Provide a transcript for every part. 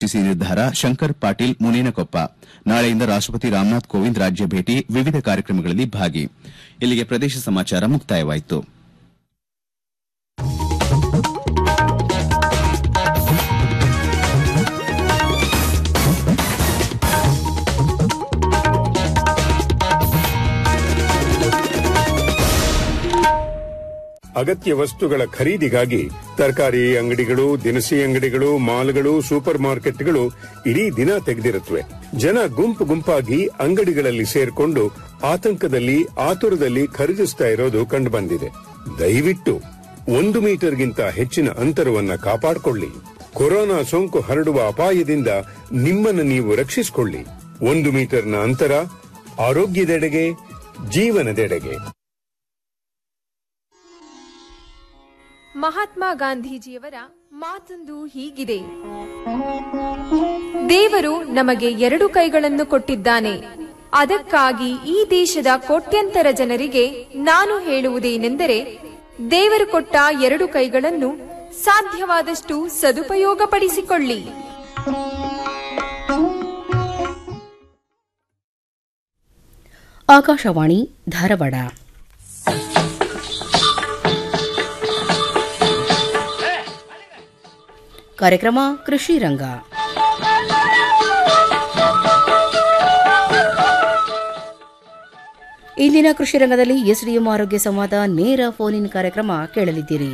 TC ನಿರ್ಧಾರ ಶಂಕರ್ ಪಾಟೀಲ್ ಮುನೇನಕೊಪ್ಪ ನಾಳೆಯಿಂದ ರಾಷ್ಟಪತಿ ರಾಮನಾಥ್ ಕೋವಿಂದ್ ರಾಜ್ಯ ಭೇಟಿ ವಿವಿಧ ಕಾರ್ಯಕ್ರಮಗಳಲ್ಲಿ ಭಾಗಿ ಇಲ್ಲಿಗೆ ಪ್ರದೇಶ ಸಮಾಚಾರ ಮುಕ್ತಾಯವಾಯಿತು ಅಗತ್ಯ ವಸ್ತುಗಳ ಖರೀದಿಗಾಗಿ ತರಕಾರಿ ಅಂಗಡಿಗಳು ದಿನಸಿ ಅಂಗಡಿಗಳು ಮಾಲ್ಗಳು ಸೂಪರ್ ಮಾರ್ಕೆಟ್ಗಳು ಇಡೀ ದಿನ ತೆಗೆದಿರುತ್ತವೆ ಜನ ಗುಂಪು ಗುಂಪಾಗಿ ಅಂಗಡಿಗಳಲ್ಲಿ ಸೇರ್ಕೊಂಡು ಆತಂಕದಲ್ಲಿ ಆತುರದಲ್ಲಿ ಖರೀದಿಸ್ತಾ ಇರೋದು ಕಂಡುಬಂದಿದೆ ದಯವಿಟ್ಟು ಒಂದು ಮೀಟರ್ಗಿಂತ ಹೆಚ್ಚಿನ ಅಂತರವನ್ನ ಕಾಪಾಡಿಕೊಳ್ಳಿ ಕೊರೋನಾ ಸೋಂಕು ಹರಡುವ ಅಪಾಯದಿಂದ ನಿಮ್ಮನ್ನು ನೀವು ರಕ್ಷಿಸಿಕೊಳ್ಳಿ ಒಂದು ಮೀಟರ್ನ ಅಂತರ ಆರೋಗ್ಯದೆಡೆಗೆ ಜೀವನದೆಡೆಗೆ ಮಹಾತ್ಮ ಗಾಂಧೀಜಿಯವರ ಮಾತೊಂದು ಹೀಗಿದೆ ದೇವರು ನಮಗೆ ಎರಡು ಕೈಗಳನ್ನು ಕೊಟ್ಟಿದ್ದಾನೆ ಅದಕ್ಕಾಗಿ ಈ ದೇಶದ ಕೋಟ್ಯಂತರ ಜನರಿಗೆ ನಾನು ಹೇಳುವುದೇನೆಂದರೆ ದೇವರು ಕೊಟ್ಟ ಎರಡು ಕೈಗಳನ್ನು ಸಾಧ್ಯವಾದಷ್ಟು ಸದುಪಯೋಗಪಡಿಸಿಕೊಳ್ಳಿ ಆಕಾಶವಾಣಿ ಧಾರವಾಡ ಕಾರ್ಯಕ್ರಮ ಕೃಷಿ ರಂಗ ಇಂದಿನ ಕೃಷಿ ರಂಗದಲ್ಲಿ ಎಸ್ಡಿಎಂ ಆರೋಗ್ಯ ಸಂವಾದ ನೇರ ಫೋನ್ ಇನ್ ಕಾರ್ಯಕ್ರಮ ಕೇಳಲಿದ್ದೀರಿ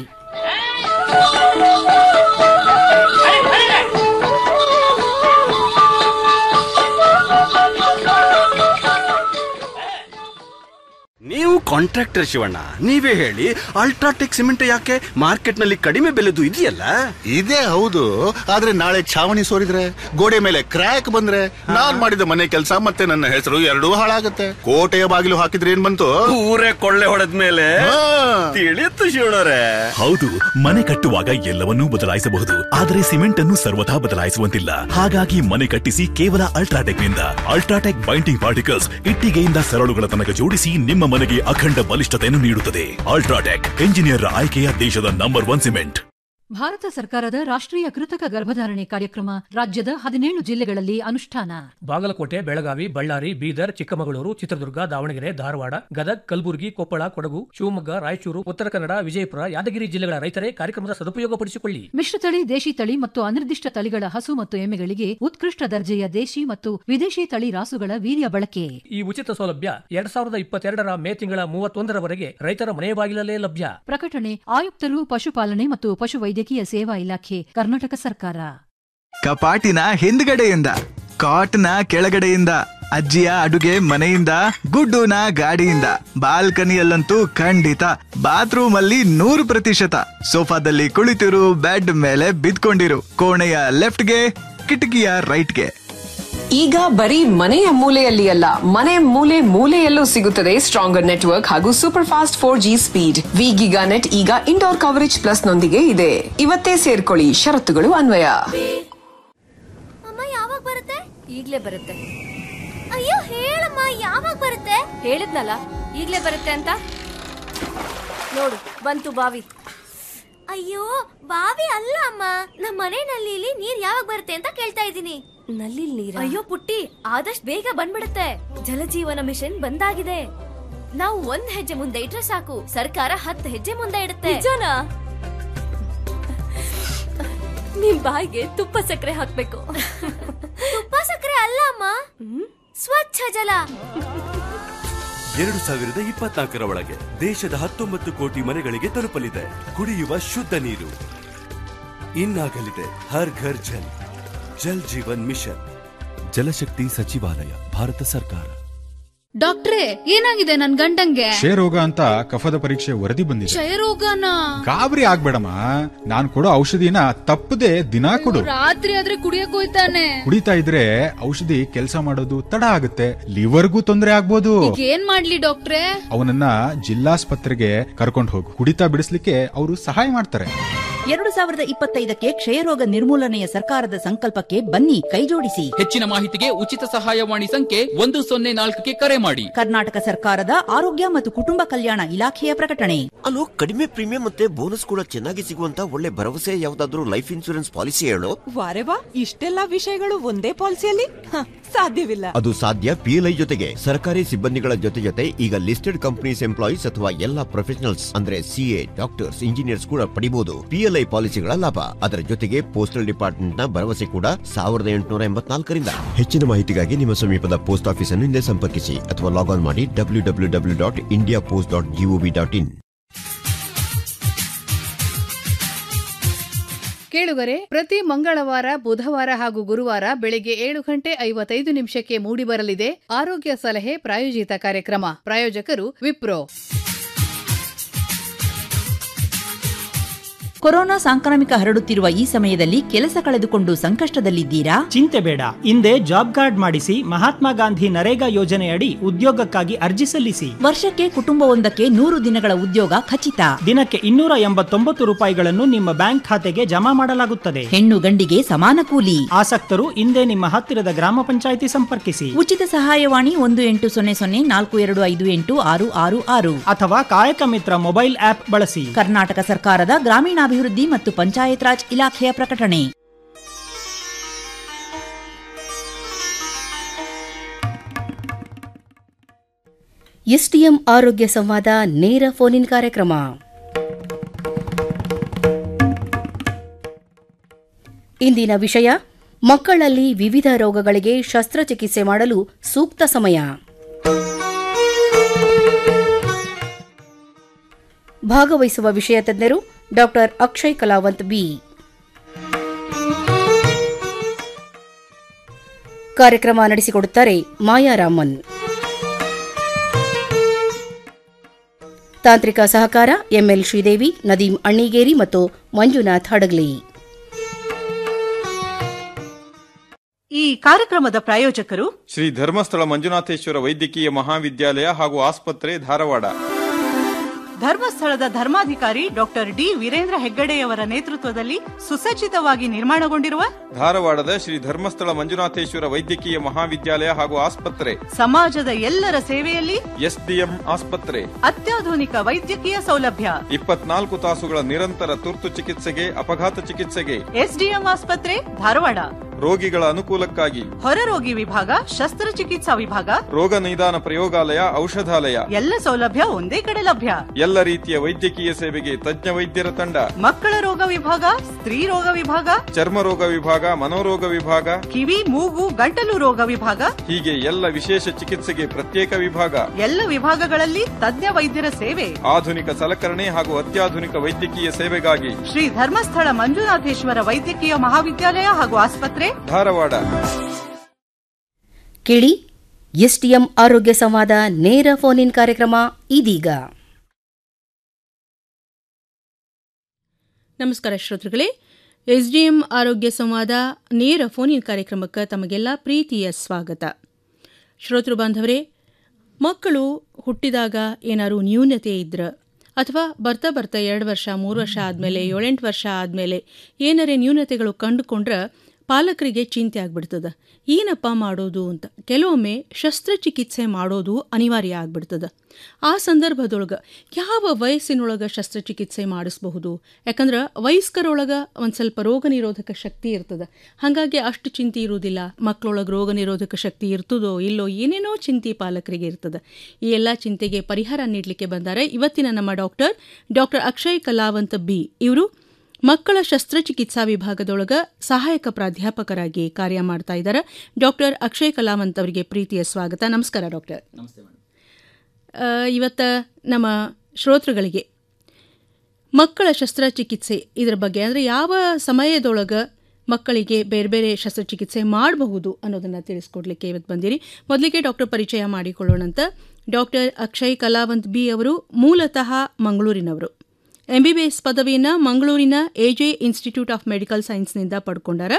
ನೀವು ಕಾಂಟ್ರಾಕ್ಟರ್ ಶಿವಣ್ಣ ನೀವೇ ಹೇಳಿ ಅಲ್ಟ್ರಾಟೆಕ್ ಸಿಮೆಂಟ್ ಯಾಕೆ ಮಾರ್ಕೆಟ್ ನಲ್ಲಿ ಕಡಿಮೆ ಬೆಲೆದು ಇದೆಯಲ್ಲ ಇದೇ ಹೌದು ಆದ್ರೆ ನಾಳೆ ಛಾವಣಿ ಸೋರಿದ್ರೆ ಗೋಡೆ ಮೇಲೆ ಕ್ರ್ಯಾಕ್ ಬಂದ್ರೆ ನಾನ್ ಮಾಡಿದ ಮನೆ ಕೆಲಸ ಮತ್ತೆ ನನ್ನ ಹೆಸರು ಎರಡೂ ಹಾಳಾಗತ್ತೆ ಕೋಟೆಯ ಬಾಗಿಲು ಹಾಕಿದ್ರೆ ಏನ್ ಬಂತು ಊರೇ ಕೊಳ್ಳೆ ಹೊಡೆದ ಮೇಲೆ ಹಾ. ತಿಳಿಯುತ್ತು ಶಿವಣ್ಣರೇ ಹೌದು ಮನೆ ಕಟ್ಟುವಾಗ ಎಲ್ಲವನ್ನೂ ಬದಲಾಯಿಸಬಹುದು ಆದರೆ ಸಿಮೆಂಟ್ ಅನ್ನು ಸರ್ವಥಾ ಬದಲಾಯಿಸುವಂತಿಲ್ಲ ಹಾಗಾಗಿ ಮನೆ ಕಟ್ಟಿಸಿ ಕೇವಲ ಅಲ್ಟ್ರಾಟೆಕ್ ನಿಂದ ಅಲ್ಟ್ರಾಟೆಕ್ ಬೈಂಡಿಂಗ್ ಪಾರ್ಟಿಕಲ್ಸ್ ಇಟ್ಟಿಗೆಯಿಂದ ಸರಳುಗಳ ತನಕ ಜೋಡಿಸಿ ನಿಮ್ಮ ಮನೆಗೆ ಅಖಂಡ ಬಲಿಷ್ಠತೆಯನ್ನು ನೀಡುತ್ತದೆ ಅಲ್ಟ್ರಾಟೆಕ್ ಎಂಜಿನಿಯರ್ ಆಯ್ಕೆಯ ದೇಶದ ನಂಬರ್ ಒನ್ ಸಿಮೆಂಟ್ ಭಾರತ ಸರ್ಕಾರದ ರಾಷ್ಟ್ರೀಯ ಕೃತಕ ಗರ್ಭಧಾರಣೆ ಕಾರ್ಯಕ್ರಮ ರಾಜ್ಯದ ಹದಿನೇಳು ಜಿಲ್ಲೆಗಳಲ್ಲಿ ಅನುಷ್ಠಾನ ಬಾಗಲಕೋಟೆ ಬೆಳಗಾವಿ ಬಳ್ಳಾರಿ ಬೀದರ್ ಚಿಕ್ಕಮಗಳೂರು ಚಿತ್ರದುರ್ಗ ದಾವಣಗೆರೆ ಧಾರವಾಡ ಗದಗ್ ಕಲಬುರಗಿ ಕೊಪ್ಪಳ ಕೊಡಗು ಶಿವಮೊಗ್ಗ ರಾಯಚೂರು ಉತ್ತರ ಕನ್ನಡ ವಿಜಯಪುರ ಯಾದಗಿರಿ ಜಿಲ್ಲೆಗಳ ರೈತರೇ ಕಾರ್ಯಕ್ರಮದ ಸದುಪಯೋಗಪಡಿಸಿಕೊಳ್ಳಿ ಮಿಶ್ರತಳಿ ದೇಶಿ ತಳಿ ಮತ್ತು ಅನಿರ್ದಿಷ್ಟ ತಳಿಗಳ ಹಸು ಮತ್ತು ಎಮ್ಮೆಗಳಿಗೆ ಉತ್ಕೃಷ್ಟ ದರ್ಜೆಯ ದೇಶಿ ಮತ್ತು ವಿದೇಶಿ ತಳಿ ರಾಸುಗಳ ವೀರ್ಯ ಬಳಕೆ ಈ ಉಚಿತ ಸೌಲಭ್ಯ ಎರಡ್ ಸಾವಿರದ ಇಪ್ಪತ್ತೆರಡರ ಮೇ ತಿಂಗಳ ಮೂವತ್ತೊಂದರವರೆಗೆ ರೈತರ ಮನೆ ಬಾಗಿಲಲ್ಲೇ ಲಭ್ಯ ಪ್ರಕಟಣೆ ಆಯುಕ್ತರು ಪಶುಪಾಲನೆ ಮತ್ತು ಪಶುವೈದ್ಯಕೀಯ ಸೇವಾ ಇಲಾಖೆ ಕರ್ನಾಟಕ ಸರ್ಕಾರ ಕಪಾಟಿನ ಹಿಂದ್ಗಡೆಯಿಂದ ಕಾಟ್ನ ಕೆಳಗಡೆಯಿಂದ ಅಜ್ಜಿಯ ಅಡುಗೆ ಮನೆಯಿಂದ ಗುಡ್ಡುನ ಗಾಡಿಯಿಂದ ಬಾಲ್ಕನಿಯಲ್ಲಂತೂ ಖಂಡಿತ ಬಾತ್ರೂಮ್ ಅಲ್ಲಿ ನೂರು ಪ್ರತಿಶತ ಸೋಫಾದಲ್ಲಿ ಕುಳಿತಿರು ಬೆಡ್ ಮೇಲೆ ಬಿದ್ಕೊಂಡಿರು ಕೋಣೆಯ ಲೆಫ್ಟ್ಗೆ ಕಿಟಕಿಯ ರೈಟ್ಗೆ ಈಗ ಬರೀ ಮನೆಯ ಮೂಲೆಯಲ್ಲಿ ಅಲ್ಲ ಮನೆ ಮೂಲೆ ಮೂಲೆಯಲ್ಲೂ ಸಿಗುತ್ತದೆ ಸ್ಟ್ರಾಂಗರ್ ನೆಟ್ವರ್ಕ್ ಹಾಗೂ super fast four G speed V giga net ಈಗ ಇಂಡೋರ್ ಕವರೇಜ್ ಪ್ಲಸ್ ನೊಂದಿಗೆ ಇದೆ ಇವತ್ತೇ ಸೇರ್ಕೊಳ್ಳಿ ಷರತ್ತುಗಳು ಅನ್ವಯ ಅಮ್ಮ ಯಾವಾಗ ಬರುತ್ತೆ ಈಗ್ಲೇ ಬರುತ್ತೆ ಅಯ್ಯೋ ಹೇಳಮ್ಮ ಯಾವಾಗ ಬರುತ್ತೆ ಹೇಳಿದ್ನಲ್ಲ ಈಗ್ಲೇ ಬರುತ್ತೆ ಅಂತ ನೋಡು ಬಂತು ಬಾವಿ ಅಯ್ಯೋ ಬಾವಿ ಅಲ್ಲ ಅಮ್ಮ ನಮ್ಮ ಮನೆ ನಲ್ಲಿಲಿ ನೀರ್ ಯಾವಾಗ ಬರುತ್ತೆ ಅಂತ ಕೇಳ್ತಾ ಇದ್ದೀನಿ ನಲ್ಲಿ ನೀರ ಅಯ್ಯೋ ಪುಟ್ಟಿ ಆದಷ್ಟು ಬೇಗ ಬಂದ್ಬಿಡುತ್ತೆ ಜಲಜೀವನ ಮಿಷನ್ ಬಂದಾಗಿದೆ ನಾವು ಒಂದ್ ಹೆಜ್ಜೆ ಮುಂದೆ ಇಟ್ರೆ ಸಾಕು ಸರ್ಕಾರ ಹತ್ತು ಹೆಜ್ಜೆ ಮುಂದೆ ಇಡುತ್ತೆ ನಿಜನಾ ನಿಮ್ ಬಾಯಿಗೆ ತುಪ್ಪ ಸಕ್ಕರೆ ಹಾಕ್ಬೇಕು ತುಪ್ಪ ಸಕ್ಕರೆ ಅಲ್ಲ ಅಮ್ಮ ಸ್ವಚ್ಛ ಜಲ ಎರಡು ಸಾವಿರದ ಇಪ್ಪತ್ನಾಲ್ಕರ ಒಳಗೆ ದೇಶದ ಹತ್ತೊಂಬತ್ತು ಕೋಟಿ ಮನೆಗಳಿಗೆ ತಲುಪಲಿದೆ ಕುಡಿಯುವ ಶುದ್ಧ ನೀರು ಇನ್ನಾಗಲಿದೆ ಹರ್ ಘರ್ ಜಲ್ ಜಲ್ ಜೀವನ್ ಮಿಷನ್ ಜಲಶಕ್ತಿ ಸಚಿವಾಲಯ ಭಾರತ ಸರ್ಕಾರ ಡಾಕ್ಟ್ರೇ ಏನಾಗಿದೆ ನನ್ ಗಂಡಂಗೆ ಕ್ಷಯರೋಗ ಅಂತ ಕಫದ ಪರೀಕ್ಷೆ ವರದಿ ಬಂದಿದೆ ಕ್ಷಯರೋಗನ ಗಾಬರಿ ಆಗ್ಬೇಡಮ್ಮ ನಾನ್ ಕೊಡೋ ಔಷಧಿನ ತಪ್ಪದೆ ದಿನಾ ಕೊಡು ರಾತ್ರಿ ಆದ್ರೆ ಕುಡಿಯಕ್ ಹೋಯ್ತಾನೆ ಕುಡಿತಾ ಇದ್ರೆ ಔಷಧಿ ಕೆಲಸ ಮಾಡೋದು ತಡ ಆಗುತ್ತೆ ಲಿವರ್ಗೂ ತೊಂದರೆ ಆಗ್ಬೋದು ಈಗ ಏನ್ ಮಾಡ್ಲಿ ಡಾಕ್ಟ್ರೇ ಅವನನ್ನ ಜಿಲ್ಲಾಸ್ಪತ್ರೆಗೆ ಕರ್ಕೊಂಡು ಹೋಗು ಕುಡಿತಾ ಬಿಡಿಸ್ಲಿಕ್ಕೆ ಅವರು ಸಹಾಯ ಮಾಡ್ತಾರೆ ಎರಡು ಸಾವಿರದ ಇಪ್ಪತ್ತೈದಕ್ಕೆ ಕ್ಷಯರೋಗ ನಿರ್ಮೂಲನೆಯ ಸರ್ಕಾರದ ಸಂಕಲ್ಪಕ್ಕೆ ಬನ್ನಿ ಕೈಜೋಡಿಸಿ ಹೆಚ್ಚಿನ ಮಾಹಿತಿಗೆ ಉಚಿತ ಸಹಾಯವಾಣಿ ಸಂಖ್ಯೆ ಒಂದು ಸೊನ್ನೆ ನಾಲ್ಕಕ್ಕೆ ಕರೆ ಮಾಡಿ ಕರ್ನಾಟಕ ಸರ್ಕಾರದ ಆರೋಗ್ಯ ಮತ್ತು ಕುಟುಂಬ ಕಲ್ಯಾಣ ಇಲಾಖೆಯ ಪ್ರಕಟಣೆ ಅಲ್ಲೋ ಕಡಿಮೆ ಪ್ರೀಮಿಯಂ ಮತ್ತೆ ಬೋನಸ್ ಕೂಡ ಚೆನ್ನಾಗಿ ಸಿಗುವಂತ ಒಳ್ಳೆ ಭರವಸೆ ಯಾವ್ದಾದ್ರು ಲೈಫ್ ಇನ್ಶೂರೆನ್ಸ್ ಪಾಲಿಸಿ ಹೇಳು ವಾರೆ ವಾ ಇಷ್ಟೆಲ್ಲಾ ವಿಷಯಗಳು ಒಂದೇ ಪಾಲಿಸಿಯಲ್ಲಿ ಹ, ಸಾಧ್ಯವಿಲ್ಲ ಅದು ಸಾಧ್ಯ ಪಿಎಲ್ಐ ಜೊತೆಗೆ ಸರ್ಕಾರಿ ಸಿಬ್ಬಂದಿಗಳ ಜೊತೆ ಜೊತೆ ಈಗ ಲಿಸ್ಟೆಡ್ ಕಂಪನೀಸ್ ಎಂಪ್ಲಾಯೀಸ್ ಅಥವಾ ಎಲ್ಲಾ ಪ್ರೊಫೆಷನಲ್ಸ್ ಅಂದ್ರೆ ಸಿಎ ಡಾಕ್ಟರ್ಸ್ ಇಂಜಿನಿಯರ್ಸ್ ಕೂಡ ಪಡಿಬಹುದು ಪಿಎಲ್ಐ ಪಾಲಿಸಿಗಳ ಲಾಭ ಅದರ ಜೊತೆಗೆ ಪೋಸ್ಟಲ್ ಡಿಪಾರ್ಟ್ಮೆಂಟ್ ನ ಭರವಸೆ ಕೂಡ ಸಾವಿರದ ಎಂಟುನೂರ ಎಂಬತ್ನಾಲ್ಕರಿಂದ ಹೆಚ್ಚಿನ ಮಾಹಿತಿಗಾಗಿ ನಿಮ್ಮ ಸಮೀಪದ ಪೋಸ್ಟ್ ಆಫೀಸ್ ಅನ್ನು ಹಿಂದೆ ಸಂಪರ್ಕಿಸಿ ಅಥವಾ ಲಾಗ್ ಆನ್ ಮಾಡಿ W W W dot India post dot gov dot in ಕೇಳುಗರೆ ಪ್ರತಿ ಮಂಗಳವಾರ ಬುಧವಾರ ಹಾಗೂ ಗುರುವಾರ ಬೆಳಿಗ್ಗೆ ಏಳು ಗಂಟೆ ಐವತ್ತೈದು ನಿಮಿಷಕ್ಕೆ ಮೂಡಿಬರಲಿದೆ ಆರೋಗ್ಯ ಸಲಹೆ ಪ್ರಾಯೋಜಿತ ಕಾರ್ಯಕ್ರಮ ಪ್ರಾಯೋಜಕರು ವಿಪ್ರೋ ಕೊರೋನಾ ಸಾಂಕ್ರಾಮಿಕ ಹರಡುತ್ತಿರುವ ಈ ಸಮಯದಲ್ಲಿ ಕೆಲಸ ಕಳೆದುಕೊಂಡು ಸಂಕಷ್ಟದಲ್ಲಿದ್ದೀರಾ ಚಿಂತೆ ಬೇಡ ಹಿಂದೆ ಜಾಬ್ ಕಾರ್ಡ್ ಮಾಡಿಸಿ ಮಹಾತ್ಮ ಗಾಂಧಿ ನರೇಗಾ ಯೋಜನೆಯಡಿ ಉದ್ಯೋಗಕ್ಕಾಗಿ ಅರ್ಜಿ ಸಲ್ಲಿಸಿ ವರ್ಷಕ್ಕೆ ಕುಟುಂಬವೊಂದಕ್ಕೆ ನೂರು ದಿನಗಳ ಉದ್ಯೋಗ ಖಚಿತ ದಿನಕ್ಕೆ ಇನ್ನೂರ ಎಂಬತ್ತೊಂಬತ್ತು ರೂಪಾಯಿಗಳನ್ನು ನಿಮ್ಮ ಬ್ಯಾಂಕ್ ಖಾತೆಗೆ ಜಮಾ ಮಾಡಲಾಗುತ್ತದೆ ಹೆಣ್ಣು ಗಂಡಿಗೆ ಸಮಾನ ಕೂಲಿ ಆಸಕ್ತರು ಹಿಂದೆ ನಿಮ್ಮ ಹತ್ತಿರದ ಗ್ರಾಮ ಪಂಚಾಯಿತಿ ಸಂಪರ್ಕಿಸಿ ಉಚಿತ ಸಹಾಯವಾಣಿ ಒಂದು ಎಂಟು ಸೊನ್ನೆ ಸೊನ್ನೆ ನಾಲ್ಕು ಎರಡು ಐದು ಎಂಟು ಆರು ಆರು ಆರು ಅಥವಾ ಕಾಯಕ ಮಿತ್ರ ಮೊಬೈಲ್ ಆಪ್ ಬಳಸಿ ಕರ್ನಾಟಕ ಸರ್ಕಾರದ ಗ್ರಾಮೀಣಾಭಿವೃದ್ಧಿ ಮತ್ತು ಪಂಚಾಯತ್ ರಾಜ್ ಇಲಾಖೆಯ ಪ್ರಕಟಣೆ ಎಸ್ಟಿಎಂ ಆರೋಗ್ಯ ಸಂವಾದ ನೇರ ಫೋನ್ ಇನ್ ಕಾರ್ಯಕ್ರಮ ಇಂದಿನ ವಿಷಯ ಮಕ್ಕಳಲ್ಲಿ ವಿವಿಧ ರೋಗಗಳಿಗೆ ಶಸ್ತ್ರಚಿಕಿತ್ಸೆ ಮಾಡಲು ಸೂಕ್ತ ಸಮಯ ಭಾಗವಹಿಸುವ ವಿಷಯ ತಜ್ಞರು ಡಾಕ್ಟರ್ ಅಕ್ಷಯ್ ಕಲಾವಂತ್ ಬಿ ಕಾರ್ಯಕ್ರಮ ನಡೆಸಿಕೊಡುತ್ತಾರೆ ಮಾಯಾರಾಮನ್ ತಾಂತ್ರಿಕ ಸಹಕಾರ ಎಂಎಲ್ ಶ್ರೀದೇವಿ ನದೀಂ ಅಣ್ಣಿಗೇರಿ ಮತ್ತು ಮಂಜುನಾಥ್ ಹಡಗ್ಲಿ ಈ ಕಾರ್ಯಕ್ರಮದ ಪ್ರಾಯೋಜಕರು ಶ್ರೀ ಧರ್ಮಸ್ಥಳ ಮಂಜುನಾಥೇಶ್ವರ ವೈದ್ಯಕೀಯ ಮಹಾವಿದ್ಯಾಲಯ ಹಾಗೂ ಆಸ್ಪತ್ರೆ ಧಾರವಾಡ ಧರ್ಮಸ್ಥಳದ ಧರ್ಮಾಧಿಕಾರಿ ಡಾಕ್ಟರ್ ಡಿ ವೀರೇಂದ್ರ ಹೆಗ್ಗಡೆಯವರ ನೇತೃತ್ವದಲ್ಲಿ ಸುಸಜ್ಜಿತವಾಗಿ ನಿರ್ಮಾಣಗೊಂಡಿರುವ ಧಾರವಾಡದ ಶ್ರೀ ಧರ್ಮಸ್ಥಳ ಮಂಜುನಾಥೇಶ್ವರ ವೈದ್ಯಕೀಯ ಮಹಾವಿದ್ಯಾಲಯ ಹಾಗೂ ಆಸ್ಪತ್ರೆ ಸಮಾಜದ ಎಲ್ಲರ ಸೇವೆಯಲ್ಲಿ ಎಸ್ಡಿಎಂ ಆಸ್ಪತ್ರೆ ಅತ್ಯಾಧುನಿಕ ವೈದ್ಯಕೀಯ ಸೌಲಭ್ಯ ಇಪ್ಪತ್ನಾಲ್ಕು ತಾಸುಗಳ ನಿರಂತರ ತುರ್ತು ಚಿಕಿತ್ಸೆಗೆ ಅಪಘಾತ ಚಿಕಿತ್ಸೆಗೆ ಎಸ್ಡಿಎಂ ಆಸ್ಪತ್ರೆ ಧಾರವಾಡ ರೋಗಿಗಳ ಅನುಕೂಲಕ್ಕಾಗಿ ಹೊರರೋಗಿ ವಿಭಾಗ ಶಸ್ತ್ರಚಿಕಿತ್ಸಾ ವಿಭಾಗ ರೋಗ ನಿದಾನ ಪ್ರಯೋಗಾಲಯ ಔಷಧಾಲಯ ಎಲ್ಲ ಸೌಲಭ್ಯ ಒಂದೇ ಕಡೆ ಲಭ್ಯ ಎಲ್ಲ ರೀತಿಯ ವೈದ್ಯಕೀಯ ಸೇವೆಗೆ ತಜ್ಞ ವೈದ್ಯರ ತಂಡ ಮಕ್ಕಳ ರೋಗ ವಿಭಾಗ ಸ್ತ್ರೀ ರೋಗ ವಿಭಾಗ ಚರ್ಮ ರೋಗ ವಿಭಾಗ ಮನೋರೋಗ ವಿಭಾಗ ಕಿವಿ ಮೂಗು ಗಂಟಲು ರೋಗ ವಿಭಾಗ ಹೀಗೆ ಎಲ್ಲ ವಿಶೇಷ ಚಿಕಿತ್ಸೆಗೆ ಪ್ರತ್ಯೇಕ ವಿಭಾಗ ಎಲ್ಲ ವಿಭಾಗಗಳಲ್ಲಿ ತಜ್ಞ ವೈದ್ಯರ ಸೇವೆ ಆಧುನಿಕ ಸಲಕರಣೆ ಹಾಗೂ ಅತ್ಯಾಧುನಿಕ ವೈದ್ಯಕೀಯ ಸೇವೆಗಾಗಿ ಶ್ರೀ ಧರ್ಮಸ್ಥಳ ಮಂಜುನಾಥೇಶ್ವರ ವೈದ್ಯಕೀಯ ಮಹಾವಿದ್ಯಾಲಯ ಹಾಗೂ ಆಸ್ಪತ್ರೆ ಧಾರವಾಡ ಕೇಳಿ ಎಸ್ಟಿಎಂ ಆರೋಗ್ಯ ಸಂವಾದ ನೇರ ಫೋನ್ ಇನ್ ಕಾರ್ಯಕ್ರಮ ಇದೀಗ ನಮಸ್ಕಾರ ಶ್ರೋತೃಗಳೇ ಎಸ್ಡಿಎಂ ಆರೋಗ್ಯ ಸಂವಾದ ನೇರ ಫೋನ್ ಇನ್ ಕಾರ್ಯಕ್ರಮಕ್ಕೆ ತಮಗೆಲ್ಲ ಪ್ರೀತಿಯ ಸ್ವಾಗತ ಶ್ರೋತೃ ಬಾಂಧವರೇ ಮಕ್ಕಳು ಹುಟ್ಟಿದಾಗ ಏನಾದ್ರು ನ್ಯೂನತೆ ಇದ್ರೆ ಅಥವಾ ಬರ್ತಾ ಬರ್ತಾ ಎರಡು ವರ್ಷ ಮೂರು ವರ್ಷ ಆದಮೇಲೆ ಏಳೆಂಟು ವರ್ಷ ಆದಮೇಲೆ ಏನಾರೇ ನ್ಯೂನತೆಗಳು ಕಂಡುಕೊಂಡ್ರೆ ಪಾಲಕರಿಗೆ ಚಿಂತೆ ಆಗ್ಬಿಡ್ತದೆ ಏನಪ್ಪ ಮಾಡೋದು ಅಂತ ಕೆಲವೊಮ್ಮೆ ಶಸ್ತ್ರಚಿಕಿತ್ಸೆ ಮಾಡೋದು ಅನಿವಾರ್ಯ ಆಗ್ಬಿಡ್ತದೆ ಆ ಸಂದರ್ಭದೊಳಗೆ ಯಾವ ವಯಸ್ಸಿನೊಳಗೆ ಶಸ್ತ್ರಚಿಕಿತ್ಸೆ ಮಾಡಿಸಬಹುದು ಯಾಕಂದ್ರೆ ವಯಸ್ಕರೊಳಗೆ ಒಂದು ಸ್ವಲ್ಪ ರೋಗ ನಿರೋಧಕ ಶಕ್ತಿ ಇರ್ತದೆ ಹಾಗಾಗಿ ಅಷ್ಟು ಚಿಂತೆ ಇರುವುದಿಲ್ಲ ಮಕ್ಕಳೊಳಗೆ ರೋಗ ನಿರೋಧಕ ಶಕ್ತಿ ಇರ್ತದೋ ಇಲ್ಲೋ ಏನೇನೋ ಚಿಂತೆ ಪಾಲಕರಿಗೆ ಇರ್ತದೆ ಈ ಎಲ್ಲ ಚಿಂತೆಗೆ ಪರಿಹಾರ ನೀಡಲಿಕ್ಕೆ ಬಂದ್ದಾರೆ ಇವತ್ತಿನ ನಮ್ಮ doctor doctor Akshay Kalavant B ಇವರು ಮಕ್ಕಳ ಶಸ್ತ್ರಚಿಕಿತ್ಸಾ ವಿಭಾಗದೊಳಗ ಸಹಾಯಕ ಪ್ರಾಧ್ಯಾಪಕರಾಗಿ ಕಾರ್ಯ ಮಾಡ್ತಾ ಇದ್ದಾರೆ ಡಾಕ್ಟರ್ ಅಕ್ಷಯ್ ಕಲಾವಂತ್ ಅವರಿಗೆ ಪ್ರೀತಿಯ ಸ್ವಾಗತ ನಮಸ್ಕಾರ ಡಾಕ್ಟರ್ ಇವತ್ತ ನಮ್ಮ ಶ್ರೋತೃಗಳಿಗೆ ಮಕ್ಕಳ ಶಸ್ತ್ರಚಿಕಿತ್ಸೆ ಇದರ ಬಗ್ಗೆ ಅಂದರೆ ಯಾವ ಸಮಯದೊಳಗೆ ಮಕ್ಕಳಿಗೆ ಬೇರೆ ಬೇರೆ ಶಸ್ತ್ರಚಿಕಿತ್ಸೆ ಮಾಡಬಹುದು ಅನ್ನೋದನ್ನು ತಿಳಿಸ್ಕೊಡ್ಲಿಕ್ಕೆ ಇವತ್ತು ಬಂದಿರಿ ಮೊದಲಿಗೆ ಡಾಕ್ಟರ್ ಪರಿಚಯ ಮಾಡಿಕೊಳ್ಳೋಣಂತ ಡಾಕ್ಟರ್ ಅಕ್ಷಯ್ ಕಲಾವಂತ್ ಬಿ ಅವರು ಮೂಲತಃ ಮಂಗಳೂರಿನವರು ಎಂಬಿಬಿಎಸ್ ಪದವಿಯನ್ನು ಮಂಗಳೂರಿನ ಎಜೆ ಇನ್ಸ್ಟಿಟ್ಯೂಟ್ ಆಫ್ ಮೆಡಿಕಲ್ ಸೈನ್ಸ್ನಿಂದ ಪಡ್ಕೊಂಡಾರ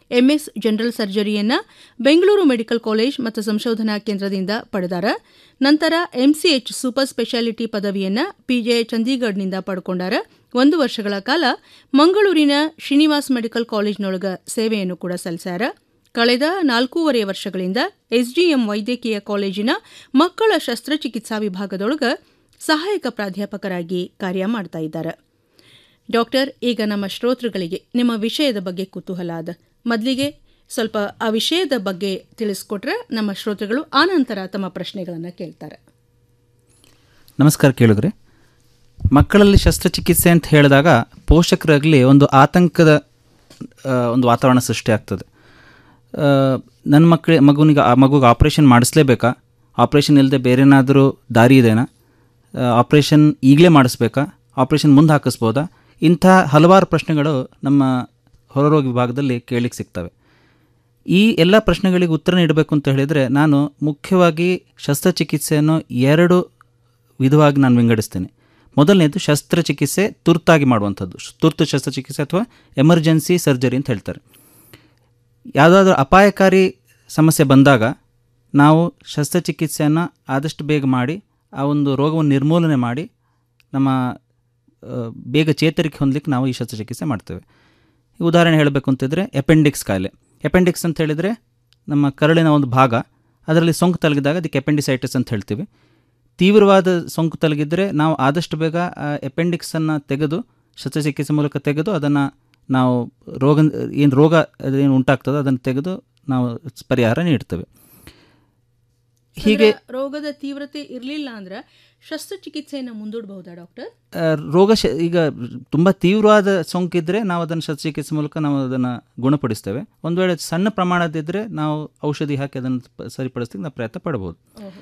ಎಂಎಸ್ ಜನರಲ್ ಸರ್ಜರಿಯನ್ನ ಬೆಂಗಳೂರು ಮೆಡಿಕಲ್ ಕಾಲೇಜ್ ಮತ್ತು ಸಂಶೋಧನಾ ಕೇಂದ್ರದಿಂದ ಪಡೆದಾರ ನಂತರ ಎಂಸಿಎಚ್ ಸೂಪರ್ ಸ್ಪೆಷಾಲಿಟಿ ಪದವಿಯನ್ನ ಪಿಜೆ ಚಂಡೀಗಢ್ನಿಂದ ಪಡ್ಕೊಂಡಾರ ಒಂದು ವರ್ಷಗಳ ಕಾಲ ಮಂಗಳೂರಿನ ಶ್ರೀನಿವಾಸ್ ಮೆಡಿಕಲ್ ಕಾಲೇಜ್ನೊಳಗ ಸೇವೆಯನ್ನು ಕೂಡ ಸಲ್ಲಿಸ್ಯಾರ ಕಳೆದ ನಾಲ್ಕೂವರೆ ವರ್ಷಗಳಿಂದ ಎಸ್ಡಿಎಂ ವೈದ್ಯಕೀಯ ಕಾಲೇಜಿನ ಮಕ್ಕಳ ಶಸ್ತ್ರಚಿಕಿತ್ಸಾ ವಿಭಾಗದೊಳಗ ಸಹಾಯಕ ಪ್ರಾಧ್ಯಾಪಕರಾಗಿ ಕಾರ್ಯ ಮಾಡ್ತಾ ಇದ್ದಾರೆ ಡಾಕ್ಟರ್ ಈಗ ನಮ್ಮ ಶ್ರೋತೃಗಳಿಗೆ ನಿಮ್ಮ ವಿಷಯದ ಬಗ್ಗೆ ಕುತೂಹಲ ಅದ ಮೊದಲಿಗೆ ಸ್ವಲ್ಪ ಆ ವಿಷಯದ ಬಗ್ಗೆ ತಿಳಿಸ್ಕೊಟ್ರೆ ನಮ್ಮ ಶ್ರೋತೃಗಳು ಆನಂತರ ತಮ್ಮ ಪ್ರಶ್ನೆಗಳನ್ನು ಕೇಳ್ತಾರೆ ನಮಸ್ಕಾರ ಕೇಳಿದ್ರೆ ಮಕ್ಕಳಲ್ಲಿ ಶಸ್ತ್ರಚಿಕಿತ್ಸೆ ಅಂತ ಹೇಳಿದಾಗ ಪೋಷಕರಲ್ಲಿ ಒಂದು ಆತಂಕದ ಆ, ಒಂದು ವಾತಾವರಣ ಸೃಷ್ಟಿಯಾಗ್ತದೆ ಆ, ನನ್ನ ಮಕ್ಕಳ ಮಗುನಿಗೆ ಆ ಮಗುಗೆ ಆಪ್ರೇಷನ್ ಮಾಡಿಸ್ಲೇಬೇಕಾ ಆಪ್ರೇಷನ್ ಇಲ್ಲದೆ ಬೇರೆನಾದರೂ ದಾರಿ ಇದೆನಾ ಆಪ್ರೇಷನ್ ಈಗಲೇ ಮಾಡಿಸ್ಬೇಕಾ ಆಪ್ರೇಷನ್ ಮುಂದೆ ಹಾಕಿಸ್ಬೋದಾ ಇಂಥ ಹಲವಾರು ಪ್ರಶ್ನೆಗಳು ನಮ್ಮ ಹೊರರೋಗ ವಿಭಾಗದಲ್ಲಿ ಕೇಳಲಿಕ್ಕೆ ಸಿಗ್ತವೆ ಈ ಎಲ್ಲ ಪ್ರಶ್ನೆಗಳಿಗೆ ಉತ್ತರ ನೀಡಬೇಕು ಅಂತ ಹೇಳಿದರೆ ನಾನು ಮುಖ್ಯವಾಗಿ ಶಸ್ತ್ರಚಿಕಿತ್ಸೆಯನ್ನು ಎರಡು ವಿಧವಾಗಿ ನಾನು ವಿಂಗಡಿಸ್ತೇನೆ ಮೊದಲನೇದು ಶಸ್ತ್ರಚಿಕಿತ್ಸೆ ತುರ್ತಾಗಿ ಮಾಡುವಂಥದ್ದು ತುರ್ತು ಶಸ್ತ್ರಚಿಕಿತ್ಸೆ ಅಥವಾ ಎಮರ್ಜೆನ್ಸಿ ಸರ್ಜರಿ ಅಂತ ಹೇಳ್ತಾರೆ ಯಾವುದಾದ್ರೂ ಅಪಾಯಕಾರಿ ಸಮಸ್ಯೆ ಬಂದಾಗ ನಾವು ಶಸ್ತ್ರಚಿಕಿತ್ಸೆಯನ್ನು ಆದಷ್ಟು ಬೇಗ ಮಾಡಿ ಆ ಒಂದು ರೋಗವನ್ನು ನಿರ್ಮೂಲನೆ ಮಾಡಿ ನಮ್ಮ ಆ, ಬೇಗ ಚೇತರಿಕೆ ಹೊಂದಲಿಕ್ಕೆ ನಾವು ಈ ಶಸ್ತ್ರಚಿಕಿತ್ಸೆ ಮಾಡ್ತೇವೆ ಈ ಉದಾಹರಣೆ ಹೇಳಬೇಕು ಅಂತಿದ್ರೆ ಎಪೆಂಡಿಕ್ಸ್ ಕಾಯಿಲೆ ಎಪೆಂಡಿಕ್ಸ್ ಅಂತ ಹೇಳಿದರೆ ನಮ್ಮ ಕರಳಿನ ಒಂದು ಭಾಗ ಅದರಲ್ಲಿ ಸೋಂಕು ತಲಗಿದಾಗ ಅದಕ್ಕೆ ಎಪೆಂಡಿಸೈಟಿಸ್ ಅಂತ ಹೇಳ್ತೀವಿ ತೀವ್ರವಾದ ಸೋಂಕು ತಲಗಿದ್ರೆ ನಾವು ಆದಷ್ಟು ಬೇಗ ಆ ಎಪೆಂಡಿಕ್ಸನ್ನು ತೆಗೆದು ಶಸ್ತ್ರಚಿಕಿತ್ಸೆ ಮೂಲಕ ತೆಗೆದು ಅದನ್ನು ನಾವು ರೋಗ ಏನು ರೋಗ ಏನು ಉಂಟಾಗ್ತದೋ ಅದನ್ನು ತೆಗೆದು ನಾವು ಪರಿಹಾರ ನೀಡ್ತೇವೆ ಹೀಗೆ ಅಂದ್ರೆ ರೋಗದ ತೀವ್ರತೆ ಇರಲಿಲ್ಲ ಅಂದ್ರೆ ಶಸ್ತ್ರಚಿಕಿತ್ಸೆಯನ್ನು ಮುಂದೂಡಬಹುದಾ ಡಾಕ್ಟರ್ ಆ, ರೋಗ ಶ ಈಗ ತುಂಬ ತೀವ್ರವಾದ ಸೋಂಕಿದ್ರೆ ನಾವು ಅದನ್ನು ಶಸ್ತ್ರಚಿಕಿತ್ಸೆ ಮೂಲಕ ನಾವು ಅದನ್ನು ಗುಣಪಡಿಸ್ತೇವೆ ಒಂದು ವೇಳೆ ಸಣ್ಣ ಪ್ರಮಾಣದಿದ್ದರೆ ನಾವು ಔಷಧಿ ಹಾಕಿ ಅದನ್ನು ಪ- ಸರಿಪಡಿಸ್ಲಿಕ್ಕೆ ನಾವು ಪ್ರಯತ್ನ ಪಡ್ಬೋದು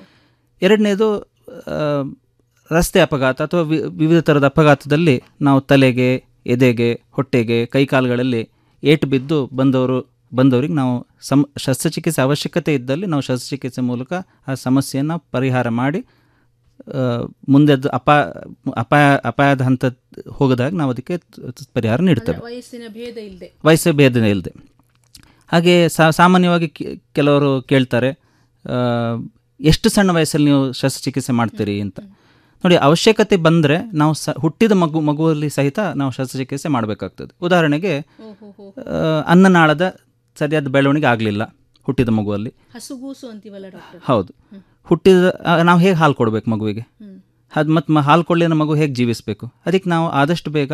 ಎರಡನೇದು ಆ, ರಸ್ತೆ ಅಪಘಾತ ಅಥವಾ ವಿ- ವಿವಿಧ ಥರದ ಅಪಘಾತದಲ್ಲಿ ನಾವು ತಲೆಗೆ ಎದೆಗೆ ಹೊಟ್ಟೆಗೆ ಕೈಕಾಲುಗಳಲ್ಲಿ ಏಟು ಬಿದ್ದು ಬಂದವರು ಬಂದವರಿಗೆ ನಾವು ಸಮ್ ಶಸ್ತ್ರಚಿಕಿತ್ಸೆ ಅವಶ್ಯಕತೆ ಇದ್ದಲ್ಲಿ ನಾವು ಶಸ್ತ್ರಚಿಕಿತ್ಸೆ ಮೂಲಕ ಆ ಸಮಸ್ಯೆಯನ್ನು ಪರಿಹಾರ ಮಾಡಿ ಆ, ಮುಂದೆ ಅದು ಅಪಾಯ ಅಪಾಯ ಅಪಾಯದ ಹಂತ ಹೋಗದಾಗ ನಾವು ಅದಕ್ಕೆ ತ- ಪರಿಹಾರ ನೀಡ್ತೇವೆ ಅಂದ್ರೆ ವಯಸ್ಸಿನ ಭೇದ ಇಲ್ಲದೆ ವಯಸ್ಸು ಭೇದ ಇಲ್ಲದೆ ಹಾಗೆ ಸಾ- ಸಾಮಾನ್ಯವಾಗಿ ಕೆ- ಕೆಲವರು ಕೇಳ್ತಾರೆ ಆ, ಎಷ್ಟು ಸಣ್ಣ ವಯಸ್ಸಲ್ಲಿ ನೀವು ಶಸ್ತ್ರಚಿಕಿತ್ಸೆ ಮಾಡ್ತೀರಿ ಅಂತ ನೋಡಿ ಅವಶ್ಯಕತೆ ಬಂದರೆ ನಾವು ಸ ಹುಟ್ಟಿದ ಮಗು ಮಗುವಲ್ಲಿ ಸಹಿತ ನಾವು ಶಸ್ತ್ರಚಿಕಿತ್ಸೆ ಮಾಡಬೇಕಾಗ್ತದೆ ಉದಾಹರಣೆಗೆ ಆ, ಅನ್ನನಾಳದ ಸರಿಯಾದ ಬೆಳವಣಿಗೆ ಆಗಲಿಲ್ಲ ಹುಟ್ಟಿದ ಮಗುವಲ್ಲಿ ಹಸುಗೂಸು ಅಂತೀವಲ್ಲ ಡಾಕ್ಟರ್ ಹೌದು ಹುಟ್ಟಿದ ಆ, ನಾವು ಹೇಗೆ ಹಾಲು ಕೊಡಬೇಕು ಮಗುವಿಗೆ ಅದು ಮತ್ತು ಹಾಲು ಕೊಡಲಿನ ಮಗು ಹೇಗೆ ಜೀವಿಸಬೇಕು ಅದಕ್ಕೆ ನಾವು ಆದಷ್ಟು ಬೇಗ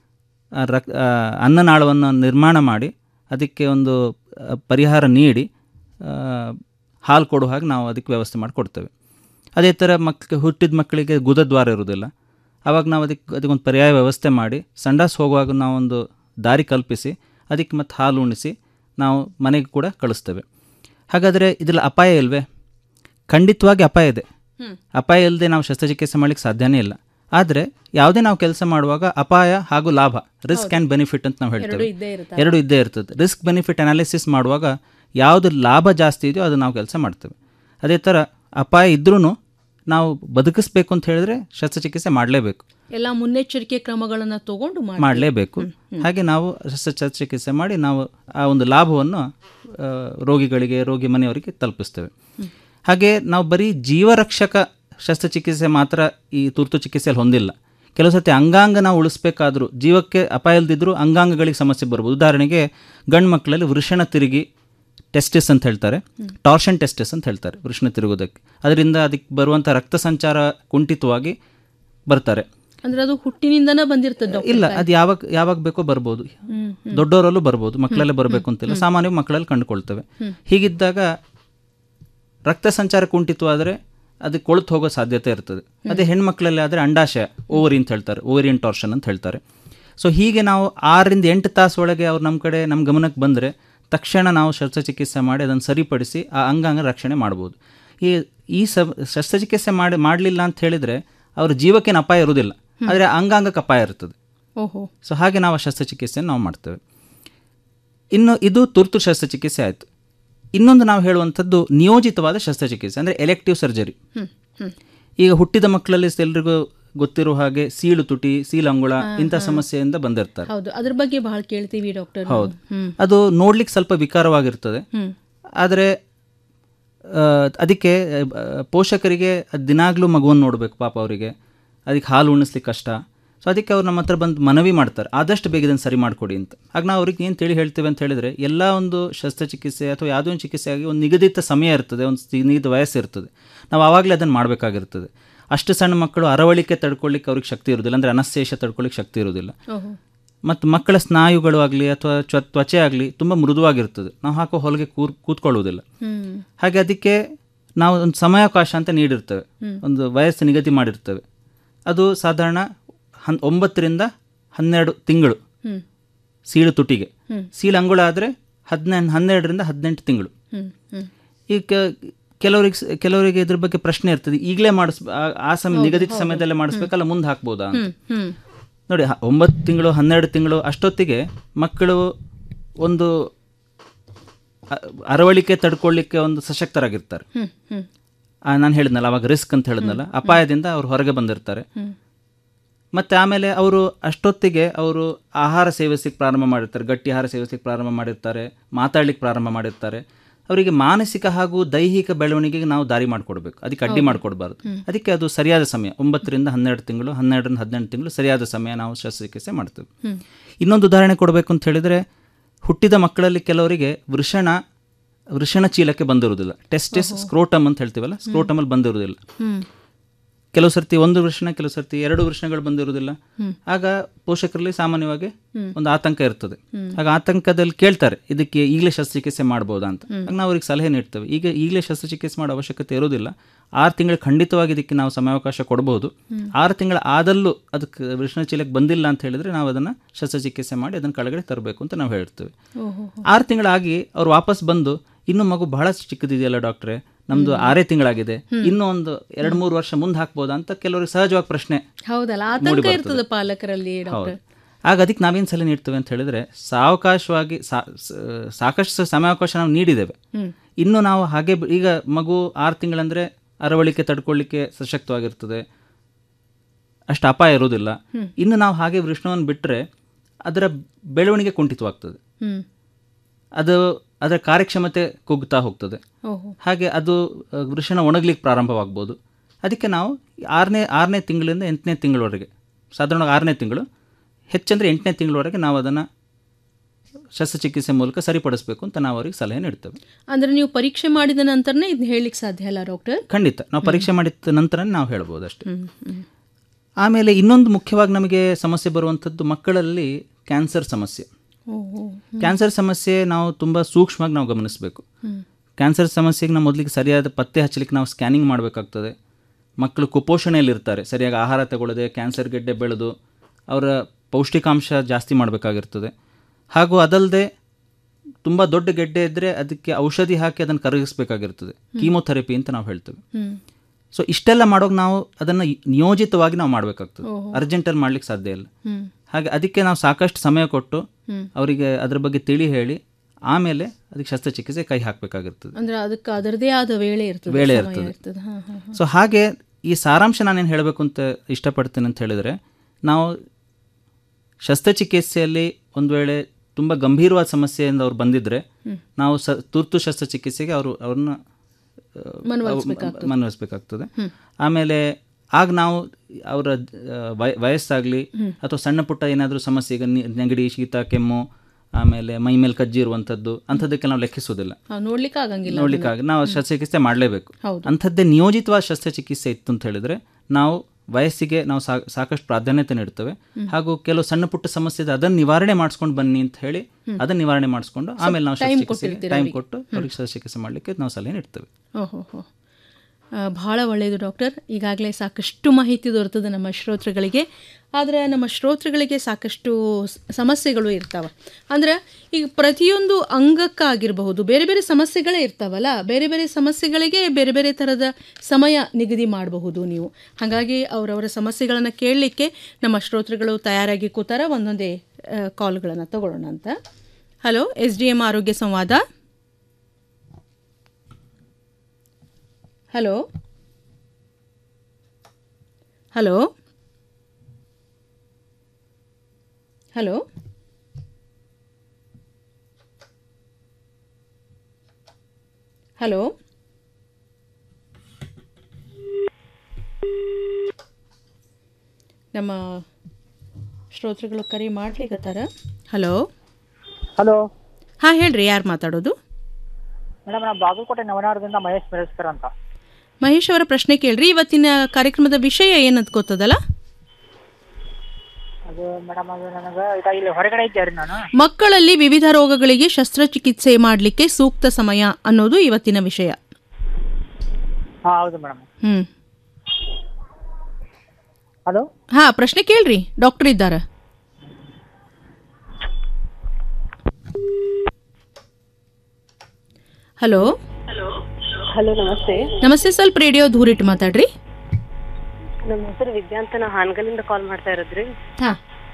ಆ, ರಕ್ ಆ, ಅನ್ನನಾಳವನ್ನು ನಿರ್ಮಾಣ ಮಾಡಿ ಅದಕ್ಕೆ ಒಂದು ಆ, ಪರಿಹಾರ ನೀಡಿ ಆ, ಹಾಲು ಕೊಡುವ ಹಾಗೆ ನಾವು ಅದಕ್ಕೆ ವ್ಯವಸ್ಥೆ ಮಾಡಿ ಕೊಡ್ತೇವೆ ಅದೇ ಥರ ಮಕ್ಕಳಿಗೆ ಹುಟ್ಟಿದ ಮಕ್ಕಳಿಗೆ ಗುದದ್ವಾರ ಇರೋದಿಲ್ಲ ಆವಾಗ ನಾವು ಅದಕ್ಕೆ ಅದಕ್ಕೊಂದು ಪರ್ಯಾಯ ವ್ಯವಸ್ಥೆ ಮಾಡಿ ಸಂಡಾಸ್ ಹೋಗುವಾಗ ನಾವೊಂದು ದಾರಿ ಕಲ್ಪಿಸಿ ಅದಕ್ಕೆ ಮತ್ತು ಹಾಲು ಉಣಿಸಿ ನಾವು ಮನೆಗೆ ಕೂಡ ಕಳಿಸ್ತೇವೆ ಹಾಗಾದರೆ ಇದರಲ್ಲಿ ಅಪಾಯ ಇಲ್ವೇ ಖಂಡಿತವಾಗಿ ಅಪಾಯ ಇದೆ ಅಪಾಯ ಇಲ್ಲದೆ ನಾವು ಶಸ್ತ್ರಚಿಕಿತ್ಸೆ ಮಾಡಲಿಕ್ಕೆ ಸಾಧ್ಯನೇ ಇಲ್ಲ ಆದರೆ ಯಾವುದೇ ನಾವು ಕೆಲಸ ಮಾಡುವಾಗ ಅಪಾಯ ಹಾಗೂ ಲಾಭ ರಿಸ್ಕ್ ಆ್ಯಂಡ್ ಬೆನಿಫಿಟ್ ಅಂತ ನಾವು ಹೇಳ್ತೇವೆ ಇದ್ದೇ ಇರುತ್ತೆ. ಎರಡು ಇದ್ದೇ ಇರ್ತದೆ ರಿಸ್ಕ್ ಬೆನಿಫಿಟ್ ಅನಾಲಿಸಿಸ್ ಮಾಡುವಾಗ ಯಾವುದು ಲಾಭ ಜಾಸ್ತಿ ಇದೆಯೋ ಅದು ನಾವು ಕೆಲಸ ಮಾಡ್ತೇವೆ ಅದೇ ಥರ ಅಪಾಯ ಇದ್ರೂ ನಾವು ಬದುಕಿಸ್ಬೇಕು ಅಂತ ಹೇಳಿದ್ರೆ ಶಸ್ತ್ರಚಿಕಿತ್ಸೆ ಮಾಡಲೇಬೇಕು ಎಲ್ಲ ಮುನ್ನೆಚ್ಚರಿಕೆ ಕ್ರಮಗಳನ್ನು ತಗೊಂಡು ಮಾಡಿ ಮಾಡಲೇಬೇಕು ಹಾಗೆ ನಾವು ಶಸ್ತ್ರಚಿಕಿತ್ಸೆ ಮಾಡಿ ನಾವು ಆ ಒಂದು ಲಾಭವನ್ನು ಆ, ರೋಗಿಗಳಿಗೆ ರೋಗಿ ಮನೆಯವರಿಗೆ ತಲುಪಿಸ್ತೇವೆ ಹಾಗೆ ನಾವು ಬರೀ ಜೀವರಕ್ಷಕ ಶಸ್ತ್ರಚಿಕಿತ್ಸೆ ಮಾತ್ರ ಈ ತುರ್ತು ಚಿಕಿತ್ಸೆಯಲ್ಲಿ ಹೊಂದಿಲ್ಲ ಕೆಲವು ಸತಿ ಅಂಗಾಂಗ ನಾವು ಉಳಿಸ್ಬೇಕಾದ್ರೂ ಜೀವಕ್ಕೆ ಅಪಾಯ ಇಲ್ದಿದ್ರೂ ಅಂಗಾಂಗಗಳಿಗೆ ಸಮಸ್ಯೆ ಬರ್ಬೋದು ಉದಾಹರಣೆಗೆ ಗಂಡು ಮಕ್ಕಳಲ್ಲಿ ವೃಷಣ ತಿರುಗಿ ಟೆಸ್ಟಿಸ್ ಅಂತ ಹೇಳ್ತಾರೆ ಟಾರ್ಷನ್ ಟೆಸ್ಟಿಸ್ ಅಂತ ಹೇಳ್ತಾರೆ ವೃಷಣ ತಿರುಗೋದಕ್ಕೆ ಅದರಿಂದ ಅದಕ್ಕೆ ಬರುವಂಥ ರಕ್ತ ಸಂಚಾರ ಕುಂಠಿತವಾಗಿ ಬರ್ತಾರೆ ಅಂದ್ರೆ ಅದು ಹುಟ್ಟಿನಿಂದನೇ ಬಂದಿರ್ತದೆ ಡಾಕ್ಟರ್ ಇಲ್ಲ ಅದು ಯಾವಾಗ ಯಾವಾಗ ಬೇಕೋ ಬರ್ಬೋದು ಹ್ಮ್, ದೊಡ್ಡವರಲ್ಲೂ ಬರ್ಬೋದು ಮಕ್ಕಳಲ್ಲೇ ಬರಬೇಕು ಅಂತಿಲ್ಲ ಸಾಮಾನ್ಯವಾಗಿ ಮಕ್ಕಳಲ್ಲಿ ಕಂಡುಕೊಳ್ತೇವೆ ಹೀಗಿದ್ದಾಗ ರಕ್ತ ಸಂಚಾರ ಕುಂಠಿತವಾದರೆ ಅದಕ್ಕೆ ಕೊಳ್ತು ಹೋಗೋ ಸಾಧ್ಯತೆ ಇರ್ತದೆ ಅದೇ ಹೆಣ್ಮಕ್ಳಲ್ಲಿ ಆದರೆ ಅಂಡಾಶಯ ಓವರಿ ಅಂತ ಹೇಳ್ತಾರೆ ಓವರಿಯನ್ ಟಾರ್ಷನ್ ಅಂತ ಹೇಳ್ತಾರೆ ಸೊ ಹೀಗೆ ನಾವು ಆರರಿಂದ ಎಂಟು ತಾಸು ಒಳಗೆ ಅವ್ರು ನಮ್ಮ ಕಡೆ ನಮ್ಮ ಗಮನಕ್ಕೆ ಬಂದರೆ ತಕ್ಷಣ ನಾವು ಶಸ್ತ್ರಚಿಕಿತ್ಸೆ ಮಾಡಿ ಅದನ್ನು ಸರಿಪಡಿಸಿ ಆ ಅಂಗಾಂಗ ರಕ್ಷಣೆ ಮಾಡ್ಬೋದು ಈ ಈ ಸ ಶಸ್ತ್ರಚಿಕಿತ್ಸೆ ಮಾಡಿ ಮಾಡಲಿಲ್ಲ ಅಂತ ಹೇಳಿದರೆ ಅವ್ರ ಜೀವಕ್ಕೇನು ಅಪಾಯ ಇರೋದಿಲ್ಲ ಆದರೆ ಅಂಗಾಂಗಕ್ಕೆ ಅಪಾಯ ಇರ್ತದೆ ಓಹೋ ಸೊ ಹಾಗೆ ನಾವು ಆ ಶಸ್ತ್ರಚಿಕಿತ್ಸೆಯನ್ನು ನಾವು ಮಾಡ್ತೇವೆ ಇನ್ನು ಇದು ತುರ್ತು ಶಸ್ತ್ರಚಿಕಿತ್ಸೆ ಆಯಿತು ಇನ್ನೊಂದು ನಾವು ಹೇಳುವಂಥದ್ದು ನಿಯೋಜಿತವಾದ ಶಸ್ತ್ರಚಿಕಿತ್ಸೆ ಅಂದರೆ ಎಲೆಕ್ಟಿವ್ ಸರ್ಜರಿ ಹ್ಮ್ ಹ್ಮ್ ಈಗ ಹುಟ್ಟಿದ ಮಕ್ಕಳಲ್ಲಿ ಎಲ್ರಿಗೂ ಗೊತ್ತಿರೋ ಹಾಗೆ ಸೀಳು ತುಟಿ ಸೀಲಂಗುಳ ಇಂಥ ಸಮಸ್ಯೆಯಿಂದ ಬಂದಿರ್ತಾರೆ ಹೌದು ಅದ್ರ ಬಗ್ಗೆ ಬಹಳ ಕೇಳ್ತೀವಿ ಡಾಕ್ಟರ್ ಹೌದು ಹ್ಮ್ ಅದು ನೋಡ್ಲಿಕ್ಕೆ ಸ್ವಲ್ಪ ವಿಕಾರವಾಗಿರ್ತದೆ ಹ್ಮ್ ಆದರೆ ಆ, ಅದಕ್ಕೆ ಆ, ಪೋಷಕರಿಗೆ ದಿನಾಗಲೂ ಮಗುವನ್ನು ನೋಡಬೇಕು ಪಾಪ ಅವರಿಗೆ ಅದಕ್ಕೆ ಹಾಲು ಉಣಿಸ್ಲಿಕ್ಕೆ ಕಷ್ಟ ಸೊ ಅದಕ್ಕೆ ಅವ್ರು ನಮ್ಮ ಹತ್ರ ಬಂದು ಮನವಿ ಮಾಡ್ತಾರೆ ಆದಷ್ಟು ಬೇಗ ಇದನ್ನು ಸರಿ ಮಾಡಿಕೊಡಿ ಅಂತ ಆಗ ನಾವು ಅವ್ರಿಗೆ ಏನು ತಿಳಿ ಹೇಳ್ತೇವೆ ಅಂತ ಹೇಳಿದರೆ ಎಲ್ಲ ಒಂದು ಶಸ್ತ್ರಚಿಕಿತ್ಸೆ ಅಥವಾ ಯಾವುದೋ ಒಂದು ಚಿಕಿತ್ಸೆ ಆಗಿ ಒಂದು ನಿಗದಿತ ಸಮಯ ಇರ್ತದೆ ಒಂದು ಸಿ- ನಿಗದಿತ ವಯಸ್ಸು ಇರ್ತದೆ ನಾವು ಆವಾಗಲೇ ಅದನ್ನು ಮಾಡಬೇಕಾಗಿರ್ತದೆ ಅಷ್ಟು ಸಣ್ಣ ಮಕ್ಕಳು ಅರವಳಿಕೆ ತಡ್ಕೊಳ್ಳಿಕ್ಕೆ ಅವ್ರಿಗೆ ಶಕ್ತಿ ಇರೋದಿಲ್ಲ ಅಂದರೆ ಅನಸ್ತೇಷ ತಡ್ಕೊಳ್ಳಿಕ್ಕೆ ಶಕ್ತಿ ಇರೋದಿಲ್ಲ ಓಹೋ ಮತ್ತು ಮಕ್ಕಳ ಸ್ನಾಯುಗಳು ಆಗಲಿ ಅಥವಾ ತ್ವ ತ್ವಚೆ ಆಗಲಿ ತುಂಬ ಮೃದುವಾಗಿರ್ತದೆ ನಾವು ಹಾಕೋ ಹೊಲಿಗೆ ಕೂರ್ ಕೂತ್ಕೊಳ್ಳುವುದಿಲ್ಲ ಹ್ಮ್ ಹಾಗೆ ಅದಕ್ಕೆ ನಾವು ಒಂದು ಸಮಯಾವಕಾಶ ಅಂತ ನೀಡಿರ್ತೇವೆ ಹ್ಮ್. ಒಂದು ವಯಸ್ಸು ನಿಗದಿ ಮಾಡಿರ್ತೇವೆ ಅದು ಸಾಧಾರಣ ಹನ್ ಒಂಬತ್ತರಿಂದ ಹನ್ನೆರಡು ತಿಂಗಳು ಹ್ಮ್ ಸೀಳು ತುಟಿಗೆ ಹ್ಮ್. ಸೀಳು ಅಂಗುಳ ಆದರೆ ಹದಿನೆಂಟು ಹನ್ನೆರಡರಿಂದ ಹದಿನೆಂಟು ತಿಂಗಳು ಹ್ಮ್ ಹ್ಮ್ ಈ ಕೆ- ಕೆಲವರಿಗೆ ಸ- ಕೆಲವರಿಗೆ ಇದ್ರ ಬಗ್ಗೆ ಪ್ರಶ್ನೆ ಇರ್ತದೆ ಈಗಲೇ ಮಾಡಿಸ್ ಆ- ಆ ಸಮಯ ಹೌದು, ನಿಗದಿತ ಹೌದು. ಸಮಯದಲ್ಲೇ ಮಾಡಿಸ್ಬೇಕಲ್ಲ ಮುಂದೆ ಹಾಕ್ಬೋದಾ ಅಂತ ಹ್ಮ್ ಹ್ಮ್ ನೋಡಿ ಹ- ಒಂಬತ್ತು ತಿಂಗಳು ಹನ್ನೆರಡು ತಿಂಗಳು ಅಷ್ಟೊತ್ತಿಗೆ ಮಕ್ಕಳು ಒಂದು ಅ- ಅರವಳಿಕೆ ತಡ್ಕೊಳ್ಳಿಕ್ಕೆ ಒಂದು ಸಶಕ್ತರಾಗಿರ್ತಾರೆ ಹ್ಮ್ ಹ್ಮ್ ನಾನು ಹೇಳಿದ್ನಲ್ಲ ಅವಾಗ ರಿಸ್ಕ್ ಅಂತ ಹೇಳಿದ್ನಲ್ಲ ಅಪಾಯದಿಂದ ಅವ್ರು ಹೊರಗೆ ಬಂದಿರ್ತಾರೆ ಹ್ಮ್ ಮತ್ತು ಆಮೇಲೆ ಅವರು ಅಷ್ಟೊತ್ತಿಗೆ ಅವರು ಆಹಾರ ಸೇವಿಸ್ಲಿಕ್ಕೆ ಪ್ರಾರಂಭ ಮಾಡಿರ್ತಾರೆ ಗಟ್ಟಿ ಆಹಾರ ಸೇವಿಸ್ಲಿಕ್ಕೆ ಪ್ರಾರಂಭ ಮಾಡಿರ್ತಾರೆ ಮಾತಾಡ್ಲಿಕ್ಕೆ ಪ್ರಾರಂಭ ಮಾಡಿರ್ತಾರೆ ಅವರಿಗೆ ಮಾನಸಿಕ ಹಾಗೂ ದೈಹಿಕ ಬೆಳವಣಿಗೆಗೆ ನಾವು ದಾರಿ ಮಾಡಿಕೊಡ್ಬೇಕು ಅದಕ್ಕೆ ಅಡ್ಡಿ ಹೌದು. ಮಾಡಿಕೊಡ್ಬಾರ್ದು ಹ್ಮ್. ಅದಕ್ಕೆ ಅದು ಸರಿಯಾದ ಸಮಯ ಒಂಬತ್ತರಿಂದ ಹನ್ನೆರಡು ತಿಂಗಳು ಹನ್ನೆರಡರಿಂದ ಹದಿನೆಂಟು ತಿಂಗಳು ಸರಿಯಾದ ಸಮಯ ನಾವು ಶಸ್ತ್ರಚಿಕಿತ್ಸೆ ಮಾಡ್ತೇವೆ ಹ್ಮ್. ಇನ್ನೊಂದು ಉದಾಹರಣೆ ಕೊಡಬೇಕು ಅಂತ ಹೇಳಿದರೆ ಹುಟ್ಟಿದ ಮಕ್ಕಳಲ್ಲಿ ಕೆಲವರಿಗೆ ವೃಷಣ ವೃಷಣ ಚೀಲಕ್ಕೆ ಬಂದಿರುವುದಿಲ್ಲ ಟೆಸ್ಟಿಸ್ ಸ್ಕ್ರೋಟಮ್ ಅಂತ ಹೇಳ್ತೀವಲ್ಲ ಸ್ಕ್ರೋಟಮಲ್ಲಿ ಬಂದಿರುವುದಿಲ್ಲ ಹ್ಮ್ ಕೆಲವು ಸರ್ತಿ ಒಂದು ವೃಷಣ ಕೆಲವು ಸರ್ತಿ ಎರಡು ವೃಷಣಗಳು ಬಂದಿರುವುದಿಲ್ಲ ಹ್ಮ್. ಆಗ ಪೋಷಕರಲ್ಲಿ ಸಾಮಾನ್ಯವಾಗಿ ಹ್ಮ್. ಒಂದು ಆತಂಕ ಇರ್ತದೆ ಹ್ಮ್. ಆಗ ಆತಂಕದಲ್ಲಿ ಕೇಳ್ತಾರೆ ಇದಕ್ಕೆ ಈಗಲೇ ಶಸ್ತ್ರಚಿಕಿತ್ಸೆ ಮಾಡ್ಬೋದಾ ಅಂತ ಹ್ಮ್. ಆಗ ನಾವು ಅವ್ರಿಗೆ ಸಲಹೆ ನೀಡ್ತೇವೆ ಈಗ ಈಗಲೇ ಶಸ್ತ್ರಚಿಕಿತ್ಸೆ ಮಾಡೋ ಅವಶ್ಯಕತೆ ಇರೋದಿಲ್ಲ ಆರು ತಿಂಗಳು ಖಂಡಿತವಾಗಿ ಇದಕ್ಕೆ ನಾವು ಸಮಯಾವಕಾಶ ಕೊಡಬಹುದು ಹ್ಮ್. ಆರು ತಿಂಗಳ ಆದಲ್ಲೂ ಅದಕ್ಕೆ ವೃಷಣ ಚೀಲಕ್ಕೆ ಬಂದಿಲ್ಲ ಅಂತ ಹೇಳಿದ್ರೆ ನಾವು ಅದನ್ನು ಶಸ್ತ್ರಚಿಕಿತ್ಸೆ ಮಾಡಿ ಅದನ್ನು ಕೆಳಗಡೆ ತರಬೇಕು ಅಂತ ನಾವು ಹೇಳ್ತೇವೆ ಓಹೋ ಆರು ತಿಂಗಳಾಗಿ ಅವ್ರು ವಾಪಸ್ ಬಂದು ಇನ್ನು ಮಗು ಬಹಳ ಚಿಕ್ಕದಿದೆಯಲ್ಲ ಡಾಕ್ಟ್ರೆ ನಮ್ದು ಆರೇ ತಿಂಗಳಾಗಿದೆ ಇನ್ನೂ ಒಂದು ಎರಡು ಮೂರು ವರ್ಷ ಮುಂದೆ ಹಾಕ್ಬೋದಾ ಅಂತ ಕೆಲವರಿಗೆ ಸಹಜವಾಗಿ ಪ್ರಶ್ನೆ ಹೌದಲ್ಲ ಆತಂಕ ಮೂಡಿ ಬರ್ತದೆ. ಇರ್ತದೆ ಪಾಲಕರಲ್ಲಿ ಹೌದು ಡಾಕ್ಟರ್ ಆಗ ಅದಕ್ಕೆ ನಾವೇನು ಸಲಹೆ ನೀಡ್ತೇವೆ ಅಂತ ಹೇಳಿದ್ರೆ ಸಾವಕಾಶವಾಗಿ ಸಾ- ಸ- ಸಾಕಷ್ಟು ಸಮಯಾವಕಾಶ ನಾವು ನೀಡಿದ್ದೇವೆ ಹ್ಮ್ ಇನ್ನು ನಾವು ಹಾಗೆ ಬಿ- ಈಗ ಮಗು ಆರು ತಿಂಗಳಂದ್ರೆ ಅರವಳಿಕೆ ತಡ್ಕೊಳ್ಳಿಕ್ಕೆ ಸಶಕ್ತವಾಗಿರ್ತದೆ ಅಷ್ಟು ಅಪಾಯ ಇರೋದಿಲ್ಲ ಹ್ಮ್. ಇನ್ನು ನಾವು ಹಾಗೆ ವೃಷ್ಣವನ್ನು ಬಿಟ್ಟರೆ ಅದರ ಬೆಳವಣಿಗೆ ಕುಂಠಿತವಾಗ್ತದೆ ಹ್ಮ್ ಅದು ಅದರ ಕಾರ್ಯಕ್ಷಮತೆ ಕುಗ್ತಾ ಹೋಗ್ತದೆ ಓಹೋ ಹಾಗೆ ಅದು ಆ, ವೃಷಣ ಒಣಗ್ಲಿಕ್ಕೆ ಪ್ರಾರಂಭವಾಗ್ಬೋದು ಅದಕ್ಕೆ ನಾವು ಆರನೇ ಆರನೇ ತಿಂಗಳಿಂದ ಎಂಟನೇ ತಿಂಗಳವರೆಗೆ ಸಾಧಾರಣ ಆರನೇ ತಿಂಗಳು ಹೆಚ್ಚಂದರೆ ಎಂಟನೇ ತಿಂಗಳವರೆಗೆ ನಾವು ಅದನ್ನು ಶಸ್ತ್ರಚಿಕಿತ್ಸೆ ಮೂಲಕ ಸರಿಪಡಿಸಬೇಕು ಅಂತ ನಾವು ಅವರಿಗೆ ಸಲಹೆ ನೀಡ್ತೇವೆ ಅಂದ್ರೆ ನೀವು ಪರೀಕ್ಷೆ ಮಾಡಿದ ನಂತರನೇ ಇದನ್ನ ಹೇಳಲಿಕ್ಕೆ ಸಾಧ್ಯ ಅಲ್ಲ ಡಾಕ್ಟರ್ ಖಂಡಿತ ನಾವು ಪರೀಕ್ಷೆ ಮಾಡಿದ ನಂತರ ನಾವು ಹೇಳ್ಬೋದು ಅಷ್ಟೇ ಹ್ಮ್ ಹ್ಮ್ ಆಮೇಲೆ ಇನ್ನೊಂದು ಮುಖ್ಯವಾಗಿ ನಮಗೆ ಸಮಸ್ಯೆ ಬರುವಂಥದ್ದು ಮಕ್ಕಳಲ್ಲಿ ಕ್ಯಾನ್ಸರ್ ಸಮಸ್ಯೆ ಓಹೋ ಕ್ಯಾನ್ಸರ್ ಸಮಸ್ಯೆ ನಾವು ತುಂಬ ಸೂಕ್ಷ್ಮವಾಗಿ ನಾವು ಗಮನಿಸಬೇಕು ಹ್ಮ್ ಕ್ಯಾನ್ಸರ್ ಸಮಸ್ಯೆಗೆ ನಾವು ಮೊದಲಿಗೆ ಸರಿಯಾದ ಪತ್ತೆ ಹಚ್ಚಲಿಕ್ಕೆ ನಾವು ಸ್ಕ್ಯಾನಿಂಗ್ ಮಾಡಬೇಕಾಗ್ತದೆ ಮಕ್ಕಳು ಕುಪೋಷಣೆಯಲ್ಲಿರ್ತಾರೆ ಸರಿಯಾಗಿ ಆಹಾರ ತಗೊಳ್ಳದೆ ಕ್ಯಾನ್ಸರ್ ಗೆಡ್ಡೆ ಬೆಳೆದು ಅವರ ಪೌಷ್ಟಿಕಾಂಶ ಜಾಸ್ತಿ ಮಾಡಬೇಕಾಗಿರ್ತದೆ ಹಾಗೂ ಅದಲ್ಲದೆ ತುಂಬ ದೊಡ್ಡ ಗೆಡ್ಡೆ ಇದ್ದರೆ ಅದಕ್ಕೆ ಔಷಧಿ ಹಾಕಿ ಅದನ್ನು ಕರಗಿಸ್ಬೇಕಾಗಿರ್ತದೆ ಕೀಮೋಥೆರಪಿ ಅಂತ ನಾವು ಹೇಳ್ತೇವೆ ಹ್ಮ್ ಸೊ ಇಷ್ಟೆಲ್ಲ ಮಾಡೋಕೆ ನಾವು ಅದನ್ನು ನಿಯೋಜಿತವಾಗಿ ನಾವು ಮಾಡಬೇಕಾಗ್ತದೆ ಓಹೋ. ಅರ್ಜೆಂಟಲ್ಲಿ ಮಾಡ್ಲಿಕ್ಕೆ ಸಾಧ್ಯ ಇಲ್ಲ ಹ್ಮ್ ಹಾಗೆ ಅದಕ್ಕೆ ನಾವು ಸಾಕಷ್ಟು ಸಮಯ ಕೊಟ್ಟು ಹ್ಮ್. ಅವರಿಗೆ ಅದರ ಬಗ್ಗೆ ತಿಳಿ ಹೇಳಿ ಆಮೇಲೆ ಅದಕ್ಕೆ ಶಸ್ತ್ರಚಿಕಿತ್ಸೆ ಕೈ ಹಾಕಬೇಕಾಗಿರ್ತದೆ ಅಂದ್ರೆ ಅದಕ್ಕೆ ಅದರದೇ ಆದ ವೇಳೆ ಇರ್ತದೆ ವೇಳೆ ಸಮಯ ಇರ್ತದೆ. ಇರ್ತದೆ ಹಾ ಹಾ ಹಾ. ಸೊ ಹಾಗೆ ಈ ಸಾರಾಂಶ ನಾನೇನು ಹೇಳಬೇಕು ಅಂತ ಇಷ್ಟಪಡ್ತೀನಿ ಅಂತ ಹೇಳಿದರೆ ನಾವು ಶಸ್ತ್ರಚಿಕಿತ್ಸೆಯಲ್ಲಿ ಒಂದು ವೇಳೆ ತುಂಬ ಗಂಭೀರವಾದ ಸಮಸ್ಯೆಯಿಂದ ಅವ್ರು ಬಂದಿದ್ದರೆ ಹ್ಮ್. ನಾವು ಸ ತುರ್ತು ಶಸ್ತ್ರಚಿಕಿತ್ಸೆಗೆ ಅವರು ಅವ್ರನ್ನ ಆ, ಮನವೊಲಿಸ್ಬೇಕಾಗ್ತದೆ. ಮನವೊಲಿಸ್ಬೇಕಾಗ್ತದೆ ಹ್ಮ್. ಆಮೇಲೆ ಆಗ ನಾವು ಅವರ ಆ, ವಯ- ವಯಸ್ಸಾಗಲಿ ಹ್ಮ್. ಅಥವಾ ಸಣ್ಣ ಪುಟ್ಟ ಏನಾದರೂ ಸಮಸ್ಯೆ ಈಗ ನಿ- ನೆಗಡಿ ಶೀತ ಕೆಮ್ಮು ಆಮೇಲೆ ಮೈ ಮೇಲೆ ಕಜ್ಜಿ ಇರುವಂಥದ್ದು ಅಂಥದ್ದಕ್ಕೆ ನಾವು ಲೆಕ್ಕಿಸೋದಿಲ್ಲ ಹಾ, ನೋಡ್ಲಿಕ್ಕೆ ಆಗಂಗಿಲ್ಲ ನೋಡ್ಲಿಕ್ಕಾಗ ನಾವು ಶಸ್ತ್ರಚಿಕಿತ್ಸೆ ಮಾಡಲೇಬೇಕು ಹೌದು. ಅಂಥದ್ದೇ ನಿಯೋಜಿತವಾದ ಶಸ್ತ್ರಚಿಕಿತ್ಸೆ ಇತ್ತು ಅಂತ ಹೇಳಿದ್ರೆ ನಾವು ವಯಸ್ಸಿಗೆ ನಾವು ಸಾ- ಸಾಕಷ್ಟು ಪ್ರಾಧಾನ್ಯತೆ ನೀಡ್ತೇವೆ ಹ್ಮ್. ಹಾಗೂ ಕೆಲವು ಸಣ್ಣ ಪುಟ್ಟ ಸಮಸ್ಯೆ ಇದೆ ಅದನ್ನು ನಿವಾರಣೆ ಮಾಡಿಸ್ಕೊಂಡು ಬನ್ನಿ ಅಂತ ಹೇಳಿ ಹ್ಮ್. ಅದನ್ನು ನಿವಾರಣೆ ಮಾಡಿಸ್ಕೊಂಡು ಸ್ವಲ್ಪ ಆಮೇಲೆ ನಾವು time ಶಸ್ತ್ರಚಿಕಿತ್ಸೆಗೆ ಕೊಟ್ಟಿರ್ತೀರ ಟೈಮ್ ಅವ್ರಿಗೆ. ಕೊಟ್ಟು ಅವ್ರಿಗೆ ಶಸ್ತ್ರಚಿಕಿತ್ಸೆ ಮಾಡಲಿಕ್ಕೆ ನಾವು ಸಲಹೆ ನೀಡ್ತೇವೆ ಓಹೋ ಹೋ ಭಾಳ ಒಳ್ಳೆಯದು ಡಾಕ್ಟರ್ ಈಗಾಗಲೇ ಸಾಕಷ್ಟು ಮಾಹಿತಿ ದೊರೆತದೆ ನಮ್ಮ ಶ್ರೋತೃಗಳಿಗೆ ಆದರೆ ನಮ್ಮ ಶ್ರೋತೃಗಳಿಗೆ ಸಾಕಷ್ಟು ಸ- ಸಮಸ್ಯೆಗಳು ಇರ್ತಾವೆ ಅಂದ್ರೆ ಈಗ ಪ್ರತಿಯೊಂದು ಅಂಗಕ್ಕಾಗಿರಬಹುದು ಬೇರೆ ಬೇರೆ ಸಮಸ್ಯೆಗಳೇ ಇರ್ತಾವಲ್ಲ ಬೇರೆ ಬೇರೆ ಸಮಸ್ಯೆಗಳಿಗೆ ಬೇರೆ ಬೇರೆ ಥರದ ಸಮಯ ನಿಗದಿ ಮಾಡಬಹುದು ನೀವು ಹಾಗಾಗಿ ಅವರವರ ಸಮಸ್ಯೆಗಳನ್ನು ಕೇಳಲಿಕ್ಕೆ ನಮ್ಮ ಶ್ರೋತೃಗಳು ತಯಾರಾಗಿ ಕೂತಾರ ಒಂದೊಂದೇ ಕಾಲ್ಗಳನ್ನು ತಗೊಳ್ಳೋಣ ಅಂತ ಹಲೋ ಎಸ್ ಡಿ ಎಮ್ ಆರೋಗ್ಯ ಸಂವಾದ ಹಲೋ ಹಲೋ ಹಲೋ ಹಲೋ ನಮ್ಮ ಶ್ರೋತೃಗಳು ಕರೆ ಮಾಡ್ಲಿಕ್ಕತ್ತಾರ ಹಲೋ ಹಲೋ ಹಾಂ ಹೇಳ್ರಿ ಯಾರು ಮಾತಾಡೋದು ಮೇಡಮ್ ನಾವು ಬಾಗಲಕೋಟೆ ನವನಾರದಿಂದ ಮಹೇಶ್ ಬೆಳೆಸ್ಕರ್ ಅಂತ ಮಹೇಶ್ ಅವರ ಪ್ರಶ್ನೆ ಕೇಳ್ರಿ ಇವತ್ತಿನ ಕಾರ್ಯಕ್ರಮದ ವಿಷಯ ಏನಂತ ಗೊತ್ತದಲ್ಲ ಅದು ಮೇಡಮ್ ಅದು ನನಗೆ ಈಗ ಇಲ್ಲಿ ಹೊರಗಡೆ ಇದ್ದೆ ರೀ ನಾನು ಮಕ್ಕಳಲ್ಲಿ ವಿವಿಧ ರೋಗಗಳಿಗೆ ಶಸ್ತ್ರಚಿಕಿತ್ಸೆ ಮಾಡಲಿಕ್ಕೆ ಸೂಕ್ತ ಸಮಯ ಅನ್ನೋದು ಇವತ್ತಿನ ವಿಷಯ ಹಾಂ ಹೌದು ಮೇಡಮ್ ಹ್ಮ್ ಹಲೋ ಹಾ ಪ್ರಶ್ನೆ ಕೇಳ್ರಿ ಡಾಕ್ಟರ್ ಇದ್ದಾರೆ ಹಲೋ ಹಲೋ ನಮಸ್ತೆ ನಮಸ್ತೆ ಸ್ವಲ್ಪ ರೇಡಿಯೋ ದೂರಿಟ್ಟು ಮಾತಾಡ್ರಿ ನಮ್ಮ ಹೆಸರು ವಿದ್ಯಾ ಅಂತ ನಾ ಹಾನಗಲಿಂದ ಕಾಲ್ ಮಾಡ್ತಾ ಇರೋದ್ರಿ ಹಾ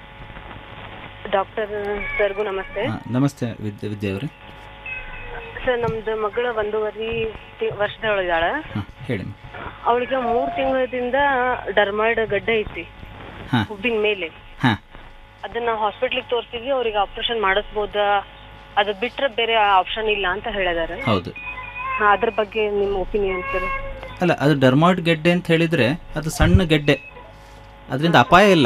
ಡಾಕ್ಟರ್ ಸರ್ಗೂ ನಮಸ್ತೆ ಹಾ, ನಮಸ್ತೆ ವಿದ್ಯೆ ವಿದ್ಯೆ ಅವರೇ ಸರ್ ನಮ್ದು ಮಗಳು ಒಂದೂವರೆ ತಿ- ವರ್ಷದೊಳಗಾಳ ಹಾಂ ಹೇಳಿ ಅವಳಿಗೆ ಮೂರ್ ತಿಂಗಳದಿಂದ ಡರ್ಮಾಯ್ಡ್ ಗಡ್ಡೆ ಐತಿ ಹಾ. ಹುಬ್ಬಿನ ಮೇಲೆ ಹಾ. ಅದನ್ನ ಹಾಸ್ಪಿಟ್ಲಿಗೆ ತೋರಿಸಿದ್ವಿ ಅವ್ರಿಗೆ ಆಪರೇಷನ್ ಮಾಡಿಸ್ಬೋದಾ ಅದು ಬಿಟ್ರೆ ಬೇರೆ ಆಪ್ಷನ್ ಇಲ್ಲ ಅಂತ ಹೇಳಿದಾರೆ ಹೌದು ಹಾ, ಅದ್ರ ಬಗ್ಗೆ ನಿಮ್ಮ ಒಪಿನಿಯನ್ ಸರ್ ಅಲ್ಲ ಅದು ಡರ್ಮಾಯ್ಡ್ ಗೆಡ್ಡೆ ಅಂತ ಹೇಳಿದರೆ ಅದು ಸಣ್ಣ ಗೆಡ್ಡೆ ಅದರಿಂದ ಅಪಾಯ ಇಲ್ಲ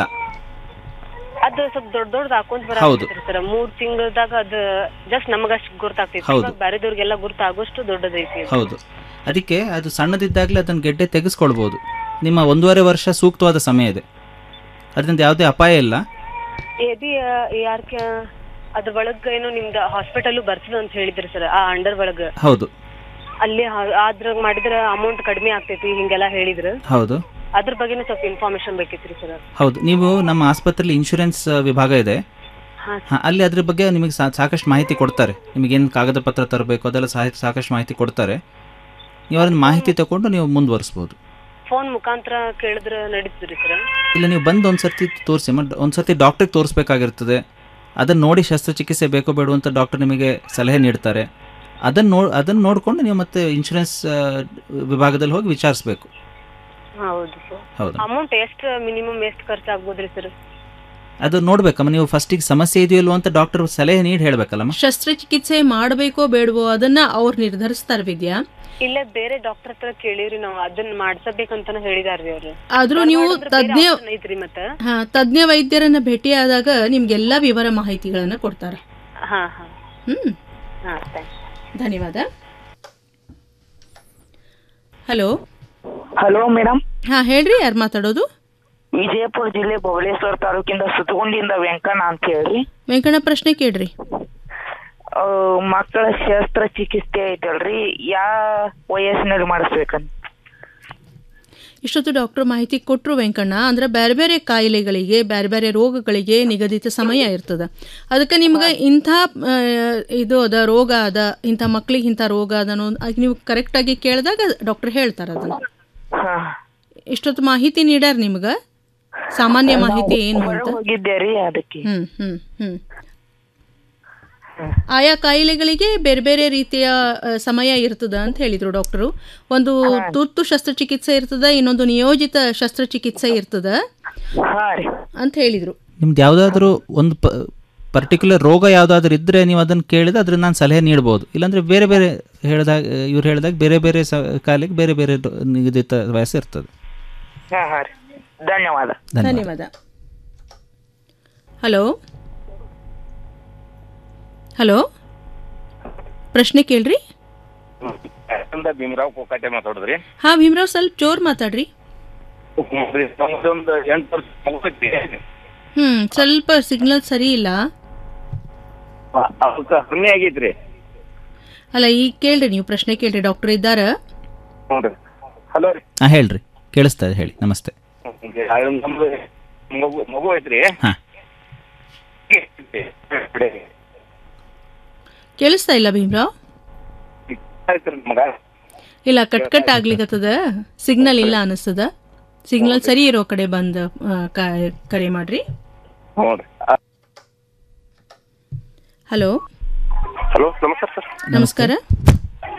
ಅದು ಸ್ವಲ್ಪ ದೊಡ್ಡ ದೊಡ್ಡದು ಹಾಕೊಂತ ಹೌದು. ಬರತ್ರಿ ಸರ್ ಮೂರ್ ತಿಂಗಳದಾಗ ಅದು ಜಸ್ಟ್ ನಮಗಷ್ಟು ಗುರ್ತಾಗ್ತೈತಿ ಹೌದು. ಇವಾಗ ಬೇರೆದವ್ರಿಗೆಲ್ಲ ಗುರ್ತಾಗೋಷ್ಟು ದೊಡ್ಡದೈತಿ ಅದು. ಹೌದು ಅದಕ್ಕೆ ಅದು ಸಣ್ಣದಿದ್ದಾಗಲೇ ಅದನ್ನು ಗೆಡ್ಡೆ ತೆಗೆಸ್ಕೊಳ್ಬೋದು ನಿಮ್ಮ ಒಂದೂವರೆ ವರ್ಷ ಸೂಕ್ತವಾದ ಸಮಯ ಇದೆ ಅದರಿಂದ ಯಾವುದೇ ಅಪಾಯ ಇಲ್ಲ ಎದಿ ಯಾರ್ಕ ಅದ್ರ ಒಳಗ ಏನೋ ನಿಮ್ದು ಹಾಸ್ಪಿಟಲ್ ಬರ್ತದ ಅಂತ ಹೇಳಿದ್ರಿ ಸರ್ ಆ ಅಂಡರ್ ಒಳಗ ಹೌದು ಅಲ್ಲಿ ಅದ್ರ ಮಾಡಿದ್ರ ಅಮೌಂಟ್ ಕಡಿಮೆ ಆಗ್ತೈತಿ ಹಿಂಗೆಲ್ಲ ಹೇಳಿದ್ರು ಹೌದು ಅದ್ರ ಬಗ್ಗೆನೂ ಸ್ವಲ್ಪ ಇನ್ಫಾರ್ಮೇಶನ್ ಬೇಕಿತ್ರಿ ಸರ್ ಹೌದು ನೀವು ನಮ್ಮ ಆಸ್ಪತ್ರೆಯಲ್ಲಿ ಇನ್ಶೂರೆನ್ಸ್ ವಿಭಾಗ ಇದೆ ಹಾ ಹಾಂ ಅಲ್ಲಿ ಅದ್ರ ಬಗ್ಗೆ ನಿಮಗೆ ಸಾ- ಸಾಕಷ್ಟು ಮಾಹಿತಿ ಕೊಡ್ತಾರೆ ನಿಮಗೇನು ಕಾಗದ ಪತ್ರ ತರಬೇಕು ಅದೆಲ್ಲ ಸಹ ಸಾಕಷ್ಟು ಮಾಹಿತಿ ಕೊಡ್ತಾರೆ ನೀವು ಅದನ್ನ ಮಾಹಿತಿ ತಗೊಂಡು ನೀವು ಮುಂದುವರಿಸ್ಬೋದು ಫೋನ್ ಮುಖಾಂತರ ಕೇಳಿದ್ರ ನಡೀತದ್ರಿ ಸರ್ ಇಲ್ಲ ನೀವು ಬಂದು ಒಂದು ಸರ್ತಿ ತೋರಿಸಿ ಒಂದು ಸರ್ತಿ ಡಾಕ್ಟ್ರಿಗೆ ತೋರಿಸ್ಬೇಕಾಗಿರ್ತದೆ ಅದನ್ನು ನೋಡಿ ಶಸ್ತ್ರಚಿಕಿತ್ಸೆ ಬೇಕೋ ಬೇಡ ಅಂತ ಡಾಕ್ಟರ್ ನಿಮಗೆ ಸಲಹೆ ನೀಡ್ತಾರೆ ಅದನ್ನು ನೋ ಅದನ್ನು ನೋಡಿಕೊಂಡು ನೀವು ಮತ್ತೆ ಇನ್ಶೂರೆನ್ಸ್ ವಿಭಾಗದಲ್ಲಿ ಹೋಗಿ ವಿಚಾರಿಸ್ಬೇಕು ಹೌದು ಸರ್ ಹೌದು ಅಮೌಂಟ್ ಎಷ್ಟು ಮಿನಿಮಮ್ ಎಷ್ಟು ಖರ್ಚಾಗ್ಬೋದ್ರಿ ಸರ್ ಅದು ನೋಡ್ಬೇಕಮ್ಮ ನೀವು ಫಸ್ಟಿಗೆ ಸಮಸ್ಯೆ ಇದೆಯಲ್ವೋ ಅಂತ ಡಾಕ್ಟರ್ ಸಲಹೆ ನೀಡಿ ಹೇಳಬೇಕಲ್ಲಮ್ಮ ಶಸ್ತ್ರಚಿಕಿತ್ಸೆ ಮಾಡಬೇಕೋ ಬೇಡವೋ ಅದನ್ನ ಅವ್ರು ನಿರ್ಧರಿಸ್ತಾರೆ ವಿದ್ಯಾ ಇಲ್ಲೇ ಬೇರೆ ಡಾಕ್ಟರ್ ಹತ್ರ ಕೇಳಿವ್ರಿ ನಾವು ಅದನ್ನ ಮಾಡ್ಸಬೇಕಂತಾನು ಹೇಳಿದಾರ್ರಿ ಅವ್ರು ಆದ್ರೂ ನೀವು ತಜ್ಞ ಐತ್ರಿ ಮತ್ತ ಹಾ ತಜ್ಞ ವೈದ್ಯರನ್ನ ಭೇಟಿಯಾದಾಗ ನಿಮ್ಗೆಲ್ಲ ವಿವರ ಮಾಹಿತಿಗಳನ್ನ ಕೊಡ್ತಾರೆ ಹಾ ಹಾ ಹ್ಮ್ ಹಾ ಥ್ಯಾಂಕ್ಸ್ ಧನ್ಯವಾದ ಹಲೋ ಹಲೋ ಮೇಡಮ್ ಹಾ ಹೇಳ್ರಿ ಯಾರು ಮಾತಾಡೋದು ವಿಜಯಪುರ ಜಿಲ್ಲೆ ಬಬಲೇಶ್ವರ ತಾಲೂಕಿಂದ ಸುತ್ತಗುಂಡಿಯಿಂದ ವೆಂಕಣ್ಣ ಅಂತ ಹೇಳಿ ವೆಂಕಣ್ಣ ಪ್ರಶ್ನೆ ಕೇಳ್ರಿ ಆ, ಮಕ್ಕಳ ಶಸ್ತ್ರಚಿಕಿತ್ಸೆ ಐತಲ್ರಿ ಯಾವ ವಯಸ್ಸಿನಲ್ಲಿ ಮಾಡಿಸ್ಬೇಕಂತ ಇಷ್ಟೊತ್ತು ಡಾಕ್ಟರ್ ಮಾಹಿತಿ ಕೊಟ್ಟರು ವೆಂಕಣ್ಣ ಅಂದ್ರೆ ಬೇರೆ ಬೇರೆ ಕಾಯಿಲೆಗಳಿಗೆ ಬೇರೆ ಬೇರೆ ರೋಗಗಳಿಗೆ ನಿಗದಿತ ಸಮಯ ಇರ್ತದೆ ಅದಕ್ಕೆ ನಿಮ್ಗೆ ಇಂಥ ಆ, ಇದು ಅದ ರೋಗ ಅದ ಇಂಥ ಮಕ್ಳಿಗೆ ಇಂಥ ರೋಗ ಅದ ಅನ್ನೋದು ಅದ್ ನೀವು ಕರೆಕ್ಟಾಗಿ ಕೇಳಿದಾಗ ಡಾಕ್ಟರ್ ಹೇಳ್ತಾರೆ ಅದನ್ನ ಇಷ್ಟೊತ್ತು ಮಾಹಿತಿ ನೀಡ್ಯಾರ ನಿಮ್ಗೆ ಸಾಮಾನ್ಯ ಮಾಹಿತಿ ಏನು ಅಂತ ಹೋಗಿದ್ದೆ ರೀ ಅದಕ್ಕೆ ಹ್ಮ್ ಹ್ಮ್ ಹ್ಮ್ ಆಯಾ ಕಾಯಿಲೆಗಳಿಗೆ ಬೇರೆ ಬೇರೆ ರೀತಿಯ ಆ, ಸಮಯ ಇರ್ತದ ಅಂತ ಹೇಳಿದ್ರು ಡಾಕ್ಟರು ಒಂದು ತುರ್ತು ಶಸ್ತ್ರಚಿಕಿತ್ಸೆ ಇರ್ತದ ಇನ್ನೊಂದು ನಿಯೋಜಿತ ಶಸ್ತ್ರಚಿಕಿತ್ಸೆ ಇರ್ತದ ಅಂತ ಹೇಳಿದ್ರು ನಿಮ್ದು ಯಾವುದಾದ್ರೂ ಒಂದು ಪ ಪರ್ಟಿಕ್ಯುಲರ್ ರೋಗ ಯಾವುದಾದ್ರೂ ಇದ್ದರೆ ನೀವು ಅದನ್ನು ಕೇಳಿದ್ರೆ ಅದ್ರ ನಾನು ಸಲಹೆ ನೀಡ್ಬೋದು ಇಲ್ಲಾಂದರೆ ಬೇರೆ ಬೇರೆ ಹೇಳಿದಾಗ ಇವ್ರು ಹೇಳಿದಾಗ ಬೇರೆ ಬೇರೆ ಸ ಕಾಯಿಲೆಗೆ ಬೇರೆ ಬೇರೆ ರೋ- ನಿಗದಿತ ವಯಸ್ಸು ಇರ್ತದೆ ಹಾ ಹಾ ರೀ ಧನ್ಯವಾದ ಧನ್ಯವಾದ. ಧನ್ಯವಾದ ಹಲೋ ಹಲೋ ಪ್ರಶ್ನೆ ಕೇಳ್ರಿ ಭೀಮರಾವ್ ಕೋಕಾಟೆ ಮಾತಾಡಿದ್ರಿ ಹಾ ಭೀಮರಾವ್ ಸ್ವಲ್ಪ ಜೋರ್ ಮಾತಾಡ್ರಿ ನಮ್ದೊಂದು ಎಂಟು ವರ್ಷ ಮುಗ್ದೈತಿ. ಹ್ಮ್ ಸ್ವಲ್ಪ ಸಿಗ್ನಲ್ ಸರಿ ಇಲ್ಲ ಅವಕ್ಕ ಕಮ್ಮಿ ಆಗೈತ್ರಿ ಅಲ್ಲ ಈಗ ಕೇಳ್ರಿ ನೀವು ಪ್ರಶ್ನೆ ಕೇಳ್ರಿ ಡಾಕ್ಟರ್ ಇದ್ದಾರ ಹ್ಞೂ ಹಲೋ ರೀ ಹಾಂ ಹೇಳ್ರಿ ಕೇಳಿಸ್ತಾ ಇದೆ ಹೇಳಿ ನಮಸ್ತೆ ಅದು ನಮ್ದು ಮಗು ಮಗು ಐತ್ರಿ ಹಾ. ಕೇಳಿಸ್ತಾ ಇಲ್ಲ ಭೀಮರಾವ್ ಆಯ್ತ್ರಿ ಮಗ ಇಲ್ಲ ಕಟ್ ಕಟ್ ಆಗ್ಲಿಕತ್ತದ ಸಿಗ್ನಲ್ ಇಲ್ಲ ಅನಿಸ್ತದ ಸಿಗ್ನಲ್ ಸರಿ ಇರೋ ಕಡೆ ಬಂದು ಆ, ಕ- ಕರೆ ಮಾಡ್ರಿ ಹ್ಞೂ ರೀ ಹಲೋ ಹಲೋ ನಮಸ್ಕಾರ ಸರ್ ನಮಸ್ಕಾರ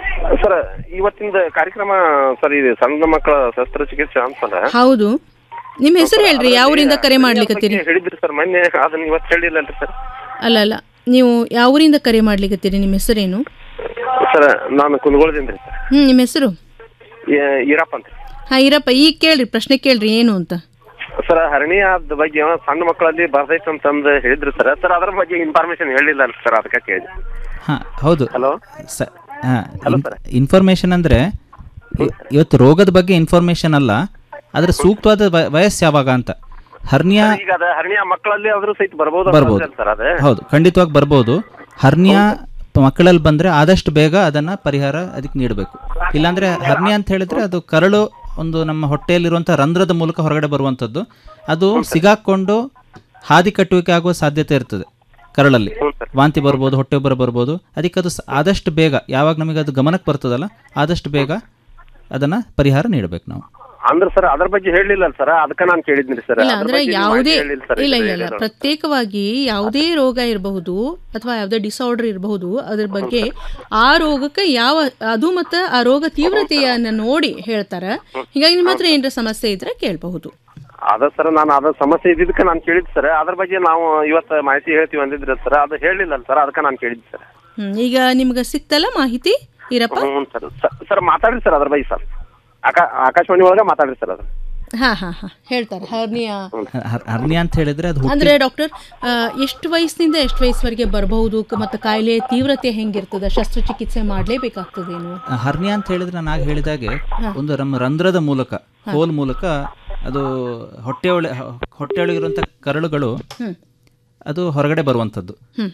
ಸರ್ ಇವತ್ತಿಂದ ಕಾರ್ಯಕ್ರಮ ಸರ್ ಇದು ಸಣ್ಣ ಮಕ್ಕಳ ಶಸ್ತ್ರಚಿಕಿತ್ಸೆ ಅಂತಲ್ಲ ಹೌದು ನಿಮ್ಮ ಹೆಸರು ಹೇಳ್ರಿ ಯಾವ ಊರಿಂದ ಕರೆ ಮಾಡ್ಲಿಕತ್ತೀರಿ ಹೇಳಿದ್ರಿ ಸರ್ ಮೊನ್ನೆ ಅದನ್ನ ಇವತ್ತು ಹೇಳಿಲ್ಲಲ್ರಿ ಸರ್ ಅಲ್ಲ ಅಲ್ಲ ನೀವು ಯಾವ ಊರಿಂದ ಕರೆ ಮಾಡ್ಲಿಕತ್ತೀರಿ ನಿಮ್ಮ ಹೆಸರೇನು ಸರ್ ನಾನು ಕುಲ್ಗೋಳದಿಂದ ರೀ ಸರ್ ಹ್ಮ್ ನಿಮ್ಮ ಹೆಸರು ಈ- ಈರಪ್ಪ ಅಂತ ಹಾ ಇರಪ್ಪ ಈಗ ಕೇಳ್ರಿ ಪ್ರಶ್ನೆ ಕೇಳ್ರಿ ಏನು ಅಂತ ಸರ್ ಹರಣಿಯಾದ ಬಗ್ಗೆ ಸಣ್ಣ ಮಕ್ಕಳಲ್ಲಿ ಬರ್ತೈತೆ ಅಂತಂದು ಹೇಳಿದ್ರಿ ಸರ್ ಸರ್ ಅದ್ರ ಬಗ್ಗೆ ಇನ್ಫಾರ್ಮೇಶನ್ ಹೇಳಿಲ್ಲ ಸರ್ ಅದಕ್ಕೆ ಕೇಳಿದೆ ಹಾಂ ಹೌದು ಹಲೋ ಸ ಹಾಂ ಇನ್ಫಾರ್ಮೇಷನ್ ಅಂದರೆ ಇವತ್ತು ರೋಗದ ಬಗ್ಗೆ ಇನ್ಫಾರ್ಮೇಷನ್ ಅಲ್ಲ ಆದರೆ ಸೂಕ್ತವಾದ ವಯ- ವಯಸ್ಸು ಯಾವಾಗ ಅಂತ ಹರ್ನಿಯಾ ಈಗ ಅದ ಹರಣಿಯ ಮಕ್ಕಳಲ್ಲಿ ಆದ್ರೂ ಸಹಿತ ಬರ್ಬೋದು ಬರ್ಬೋದು ಸರ್ ಅದೇ ಹೌದು ಖಂಡಿತವಾಗಿ ಬರ್ಬೋದು ಹರ್ನಿಯಾ ಮಕ್ಕಳಲ್ಲಿ ಬಂದರೆ ಆದಷ್ಟು ಬೇಗ ಅದನ್ನು ಪರಿಹಾರ ಅದಕ್ಕೆ ನೀಡಬೇಕು ಇಲ್ಲಾಂದರೆ ಹರ್ನಿಯಾ ಅಂತ ಹೇಳಿದ್ರೆ ಅದು ಕರಳು ಒಂದು ನಮ್ಮ ಹೊಟ್ಟೆಯಲ್ಲಿರುವಂಥ ರಂಧ್ರದ ಮೂಲಕ ಹೊರಗಡೆ ಬರುವಂಥದ್ದು ಅದು ಸಿಗಾಕೊಂಡು ಹಾದಿ ಕಟ್ಟುವಿಕೆ ಆಗುವ ಸಾಧ್ಯತೆ ಇರ್ತದೆ ಕರಳಲ್ಲಿ ವಾಂತಿ ಬರ್ಬೋದು ಹೊಟ್ಟೆ ಉಬ್ಬರ ಬರ್ಬೋದು ಅದಕ್ಕೆ ಅದು ಸ- ಆದಷ್ಟು ಬೇಗ ಯಾವಾಗ ನಮಗೆ ಅದು ಗಮನಕ್ಕೆ ಬರ್ತದಲ್ಲ ಆದಷ್ಟು ಬೇಗ ಅದನ್ನು ಪರಿಹಾರ ನೀಡಬೇಕು ನಾವು ಅಂದ್ರೆ ಸರ್ ಅದ್ರ ಬಗ್ಗೆ ಹೇಳಿಲ್ಲ ಸರ್ ಅದಕ್ಕೆ ನಾನು ಕೇಳಿದ್ನಿ ಸರ್ ಇಲ್ಲ ಅದ್ರ ಅಂದ್ರೆ ಬಗ್ಗೆ ನೀವು ಯಾವುದೇ ಮಾಹಿತಿ ಹೇಳಿಲ್ಲ ಸರ್ ಇಲ್ಲ ಇದು ಇಲ್ಲ ಇಲ್ಲ ಹೇಳಿಲ್ಲ. ಪ್ರತ್ಯೇಕವಾಗಿ ಯಾವುದೇ ರೋಗ ಇರಬಹುದು ಅಥವಾ ಯಾವುದೇ ಡಿಸಾರ್ಡರ್ ಇರಬಹುದು ಅದ್ರ ಬಗ್ಗೆ ಆ ರೋಗಕ್ಕೆ ಯಾವ ಅದು ಮತ್ತು ಆ ರೋಗ ತೀವ್ರತೆಯನ್ನ ನೋಡಿ ಹೇಳ್ತಾರ ಹೀಗಾಗಿ ನಿಮ್ಮ ಹತ್ರ ಏನಾರ ಸಮಸ್ಯೆ ಇದ್ರೆ ಕೇಳಬಹುದು ಅದ ಸರ್ ನಾನು ಅದ ಸಮಸ್ಯೆ ಇದ್ದಿದ್ದಕ್ಕೆ ನಾನು ಕೇಳಿದ್ ಸರ್ ಅದ್ರ ಬಗ್ಗೆ ನಾವು ಇವತ್ತು ಮಾಹಿತಿ ಹೇಳ್ತೀವಿ ಅಂದಿದ್ರಿ ಸರ್ ಅದು ಹೇಳಿಲ್ಲ ಸರ್ ಅದಕ್ಕೆ ನಾನು ಕೇಳಿದ್ದೆ ಸರ್ ಹ್ಮ್ ಈಗ ನಿಮ್ಗೆ ಸಿಕ್ತಲ್ಲ ಮಾಹಿತಿ ಇರಪ್ಪ ಹ್ಞೂ ಸರ್ ಸರ್ ಮಾತಾಡ್ರಿ ಸರ್ ಅದ್ರ ಬಗ್ಗೆ ಸರ್ ಆಕಾ ಆಕಾಶವಾಣಿ ಒಳಗೆ ಮಾತಾಡ್ರಿ ಸರ್ ಅದ್ರ ಹಾ ಹಾ ಹಾ ಹೇಳ್ತಾರೆ ಹರ್ನಿಯಾ ಹರ್- ಹರ್ನಿಯಾ ಅಂತ ಹೇಳಿದ್ರೆ ಅದು ಹುಟ್ಟಿ ಅಂದ್ರೆ ಡಾಕ್ಟರ್ ಆ, ಎಷ್ಟು ವಯಸ್ಸಿನಿಂದ ಎಷ್ಟು ವಯಸ್ಸುವರೆಗೆ ಬರಬಹುದು ಮತ್ತು ಕಾಯಿಲೆ ತೀವ್ರತೆ ಹೆಂಗಿರ್ತದ ಶಸ್ತ್ರಚಿಕಿತ್ಸೆ ಮಾಡಲೇಬೇಕಾಗ್ತದೇನು ಹರ್ನಿಯಾ ಅಂತ ಹೇಳಿದ್ರೆ ನಾನು ಆಗ ಹೇಳಿದಾಗೆ ಒಂದು ನಮ್ಮ ರಂಧ್ರದ ಮೂಲಕ ಹೋಲ್ ಮೂಲಕ ಅದು ಹೊಟ್ಟೆ ಒಳ ಹೊಟ್ಟೆ ಒಳಗಿರುವಂಥ ಕರಳುಗಳು ಹ್ಮ್. ಅದು ಹೊರಗಡೆ ಬರುವಂಥದ್ದು ಹ್ಮ್.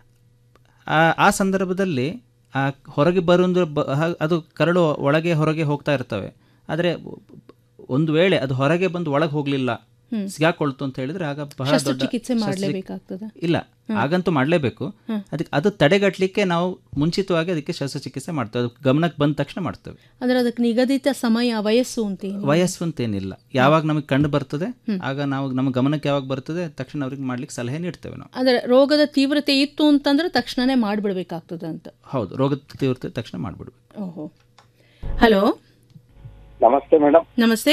ಆ ಆ ಸಂದರ್ಭದಲ್ಲಿ ಆ ಹೊರಗೆ ಬರೋದು ಬ- ಹ- ಅದು ಕರಳು ಒಳಗೆ ಹೊರಗೆ ಹೋಗ್ತಾ ಇರ್ತವೆ ಆದರೆ ಒಂದು ವೇಳೆ ಅದು ಹೊರಗೆ ಬಂದು ಒಳಗೆ ಹೋಗಲಿಲ್ಲ ಹ್ಮ್. ಸಿಗಾಕೊಳ್ತು ಅಂತ ಹೇಳಿದ್ರೆ ಆಗ ಬಹಳ ದೊಡ್ಡ ಶಸ್ತ್ರಚಿಕಿತ್ಸೆ ಶಸ್ತ್ರಚಿ- ಮಾಡಲೇಬೇಕಾಗ್ತದ ಇಲ್ಲ ಹ್ಮ್. ಆಗಂತೂ ಮಾಡಲೇಬೇಕು ಹ್ಮ್. ಅದಕ್ಕೆ ಅದು ತಡೆಗಟ್ಟಲಿಕ್ಕೆ ನಾವು ಮುಂಚಿತವಾಗಿ ಅದಕ್ಕೆ ಶಸ್ತ್ರಚಿಕಿತ್ಸೆ ಮಾಡ್ತೇವೆ ಅದು ಗಮನಕ್ಕೆ ಬಂದ ತಕ್ಷಣ ಮಾಡ್ತೇವೆ ಅಂದ್ರೆ ಅದಕ್ಕೆ ನಿಗದಿತ ಸಮಯ ವಯಸ್ಸು ಅಂತ ಏನು ವಯಸ್ಸು ಅಂತೇನಿಲ್ಲ ಯಾವಾಗ ನಮಗೆ ಕಂಡು ಬರ್ತದೆ ಹ್ಮ್. ಆಗ ನಾವು ನಮ್ಮ ಗಮನಕ್ಕೆ ಯಾವಾಗ ಬರ್ತದೆ ತಕ್ಷಣ ಅವ್ರಿಗೆ ಮಾಡ್ಲಿಕ್ಕೆ ಸಲಹೆ ನೀಡ್ತೇವೆ ನಾವು ಅಂದ್ರೆ ರೋಗದ ತೀವ್ರತೆ ಇತ್ತು ಅಂತಂದ್ರೆ ತಕ್ಷಣನೇ ಮಾಡಿಬಿಡ್ಬೇಕಾಗ್ತದ ಅಂತ ಹೌದು ರೋಗದ ತೀವ್ರತೆ ತಕ್ಷಣ ಮಾಡಿಬಿಡ್ಬೇಕು ಓಹೋ ಹಲೋ ನಮಸ್ತೆ ಮೇಡಮ್ ನಮಸ್ತೆ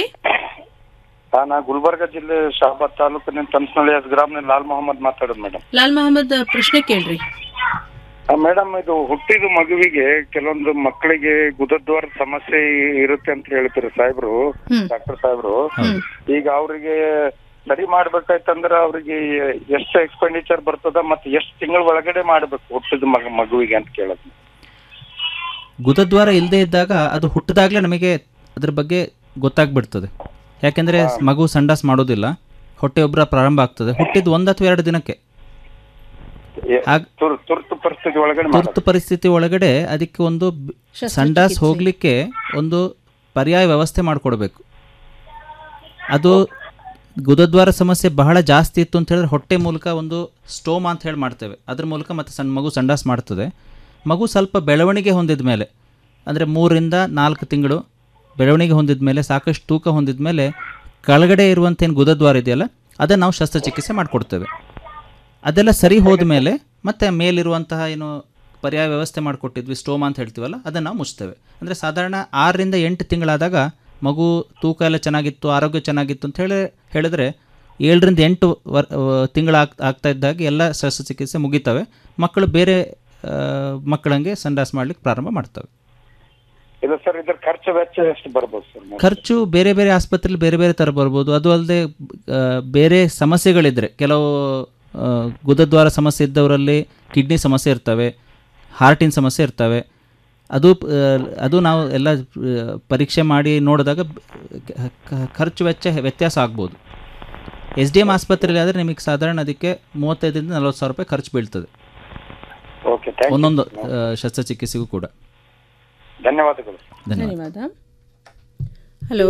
ನಾ ಗುಲ್ಬರ್ಗ ಜಿಲ್ಲೆ ಶಾಬಾದ್ ತಾಲೂಕಿನ ತನ್ಸ್ನಳ್ಳಿ ಗ್ರಾಮನ ಲಾಲ್ ಮೊಹಮ್ಮದ್ ಮಾತಾಡೋದು ಮೇಡಮ್ ಲಾಲ್ ಮಹಮ್ಮದ್ ಪ್ರಶ್ನೆ ಕೇಳ್ರಿ ಮೇಡಮ್ ಇದು ಹುಟ್ಟಿದ ಮಗುವಿಗೆ ಕೆಲವೊಂದು ಮಕ್ಕಳಿಗೆ ಗುದದ್ವಾರ ಸಮಸ್ಯೆ ಇರುತ್ತೆ ಅಂತ ಹೇಳ್ತಾರೆ ಸಾಹೇಬ್ರು ಹ್ಮ್. ಡಾಕ್ಟರ್ ಸಾಹೇಬ್ರು ಈಗ ಅವರಿಗೆ ಸರಿ ಮಾಡ್ಬೇಕಾಯ್ತಂದ್ರ ಅವ್ರಿಗೆ ಎಷ್ಟು ಎಕ್ಸ್ಪೆಂಡಿಚರ್ ಬರ್ತದ ಮತ್ತೆ ಎಷ್ಟು ತಿಂಗಳ ಒಳಗಡೆ ಮಾಡ್ಬೇಕು ಹುಟ್ಟಿದ ಮಗ ಮಗುವಿಗೆ ಅಂತ ಕೇಳೋದು ಗುದದ್ವಾರ ಇಲ್ಲದೆ ಇದ್ದಾಗ ಅದು ಹುಟ್ಟಿದಾಗಲೇ ನಮಗೆ ಅದ್ರ ಬಗ್ಗೆ ಗೊತ್ತಾಗ್ಬಿಡ್ತದೆ ಯಾಕೆಂದರೆ ಮಗು ಸಂಡಾಸ್ ಮಾಡೋದಿಲ್ಲ ಹೊಟ್ಟೆ ಒಬ್ಬರ ಪ್ರಾರಂಭ ಆಗ್ತದೆ ಹುಟ್ಟಿದ ಒಂದು ಅಥವಾ ಎರಡು ದಿನಕ್ಕೆ ಆಗ- ತುರ್- ತುರ್ತು ಪರಿಸ್ಥಿತಿ ಒಳಗಡೆ ತುರ್ತು ಮಾಡೋದು ಪರಿಸ್ಥಿತಿ ಒಳಗಡೆ ಅದಕ್ಕೆ ಒಂದು ಬ್- ಶಸ್ತ್ರಚಿಕಿತ್ಸೆ. ಸಂಡಾಸ್ ಹೋಗಲಿಕ್ಕೆ ಒಂದು ಪರ್ಯಾಯ ವ್ಯವಸ್ಥೆ ಮಾಡಿಕೊಡ್ಬೇಕು ಅದು ಗುದದ್ವಾರ ಸಮಸ್ಯೆ ಬಹಳ ಜಾಸ್ತಿ ಇತ್ತು ಅಂತ ಹೇಳಿದ್ರೆ ಹೊಟ್ಟೆ ಮೂಲಕ ಒಂದು ಸ್ಟೋಮ್ ಅಂತ ಹೇಳಿ ಮಾಡ್ತೇವೆ ಅದ್ರ ಮೂಲಕ ಮತ್ತೆ ಸಣ್ಣ ಮಗು ಸಂಡಾಸ್ ಮಾಡ್ತದೆ ಮಗು ಸ್ವಲ್ಪ ಬೆಳವಣಿಗೆ ಹೊಂದಿದ ಮೇಲೆ ಅಂದರೆ ಮೂರರಿಂದ ನಾಲ್ಕು ತಿಂಗಳು ಬೆಳವಣಿಗೆ ಹೊಂದಿದ ಮೇಲೆ ಸಾಕಷ್ಟು ತೂಕ ಹೊಂದಿದ ಮೇಲೆ ಕೆಳಗಡೆ ಇರುವಂಥ ಏನು ಗುದದ್ವಾರ ಇದೆಯಲ್ಲ ಅದನ್ನು ನಾವು ಶಸ್ತ್ರಚಿಕಿತ್ಸೆ ಮಾಡಿಕೊಡ್ತೇವೆ ಅದೆಲ್ಲ ಸರಿ ಹೋದ ಮೇಲೆ ಮತ್ತೆ ಮೇಲಿರುವಂತಹ ಏನು ಪರ್ಯಾಯ ವ್ಯವಸ್ಥೆ ಮಾಡಿಕೊಟ್ಟಿದ್ವಿ ಸ್ಟೋಮಾ ಅಂತ ಹೇಳ್ತೀವಲ್ಲ ಅದನ್ನು ನಾವು ಮುಚ್ತೇವೆ ಅಂದರೆ ಸಾಧಾರಣ ಆರರಿಂದ ಎಂಟು ತಿಂಗಳಾದಾಗ ಮಗು ತೂಕ ಎಲ್ಲ ಚೆನ್ನಾಗಿತ್ತು ಆರೋಗ್ಯ ಚೆನ್ನಾಗಿತ್ತು ಅಂತ ಹೇಳಿ ಹೇಳಿದ್ರೆ ಏಳರಿಂದ ಎಂಟು ವರ್ ತಿಂಗಳ ಆಗ್ತಾ ಇದ್ದಾಗ ಎಲ್ಲ ಶಸ್ತ್ರಚಿಕಿತ್ಸೆ ಮುಗಿತವೆ ಮಕ್ಕಳು ಬೇರೆ ಆ, ಮಕ್ಕಳಂಗೆ ಸಂಡಾಸ್ ಮಾಡ್ಲಿಕ್ಕೆ ಪ್ರಾರಂಭ ಮಾಡ್ತವೆ ಇದು ಸರ್ ಇದ್ರ ಖರ್ಚು ವೆಚ್ಚ ಎಷ್ಟು ಬರ್ಬೋದು ಸರ್ ಖರ್ಚು ಬೇರೆ ಬೇರೆ ಆಸ್ಪತ್ರೆಯಲ್ಲಿ ಬೇರೆ ಬೇರೆ ಥರ ಬರ್ಬೋದು ಅದು ಅಲ್ಲದೆ ಬೇರೆ ಸಮಸ್ಯೆಗಳಿದ್ದರೆ ಕೆಲವು ಆ, ಗುದದ್ವಾರ ಸಮಸ್ಯೆ ಇದ್ದವರಲ್ಲಿ ಕಿಡ್ನಿ ಸಮಸ್ಯೆ ಇರ್ತವೆ ಹಾರ್ಟಿನ ಸಮಸ್ಯೆ ಇರ್ತವೆ ಅದು ಆ, ಅದು ನಾವು ಎಲ್ಲ ಆ, ಪರೀಕ್ಷೆ ಮಾಡಿ ನೋಡಿದಾಗ ಕ- ಕ- ಖರ್ಚು ವೆಚ್ಚ ವ್ಯತ್ಯಾಸ ಆಗ್ಬೋದು ಎಸ್ ಡಿ ಎಮ್ ಆಸ್ಪತ್ರೆಯಲ್ಲಿ ಆದರೆ ನಿಮಗೆ ಸಾಧಾರಣ ಅದಕ್ಕೆ ಮೂವತ್ತೈದರಿಂದ ನಲ್ವತ್ತು ಸಾವಿರ ರೂಪಾಯಿ ಖರ್ಚು ಬೀಳ್ತದೆ ಓಕೆ ಥ್ಯಾಂಕ್ ಯು ಒಂದೊಂದು ಆ, ಶಸ್ತ್ರಚಿಕಿತ್ಸೆಗೂ ಕೂಡ ಧನ್ಯವಾದಗಳು ಧನ್ಯವಾದ ಧನ್ಯವಾದ hello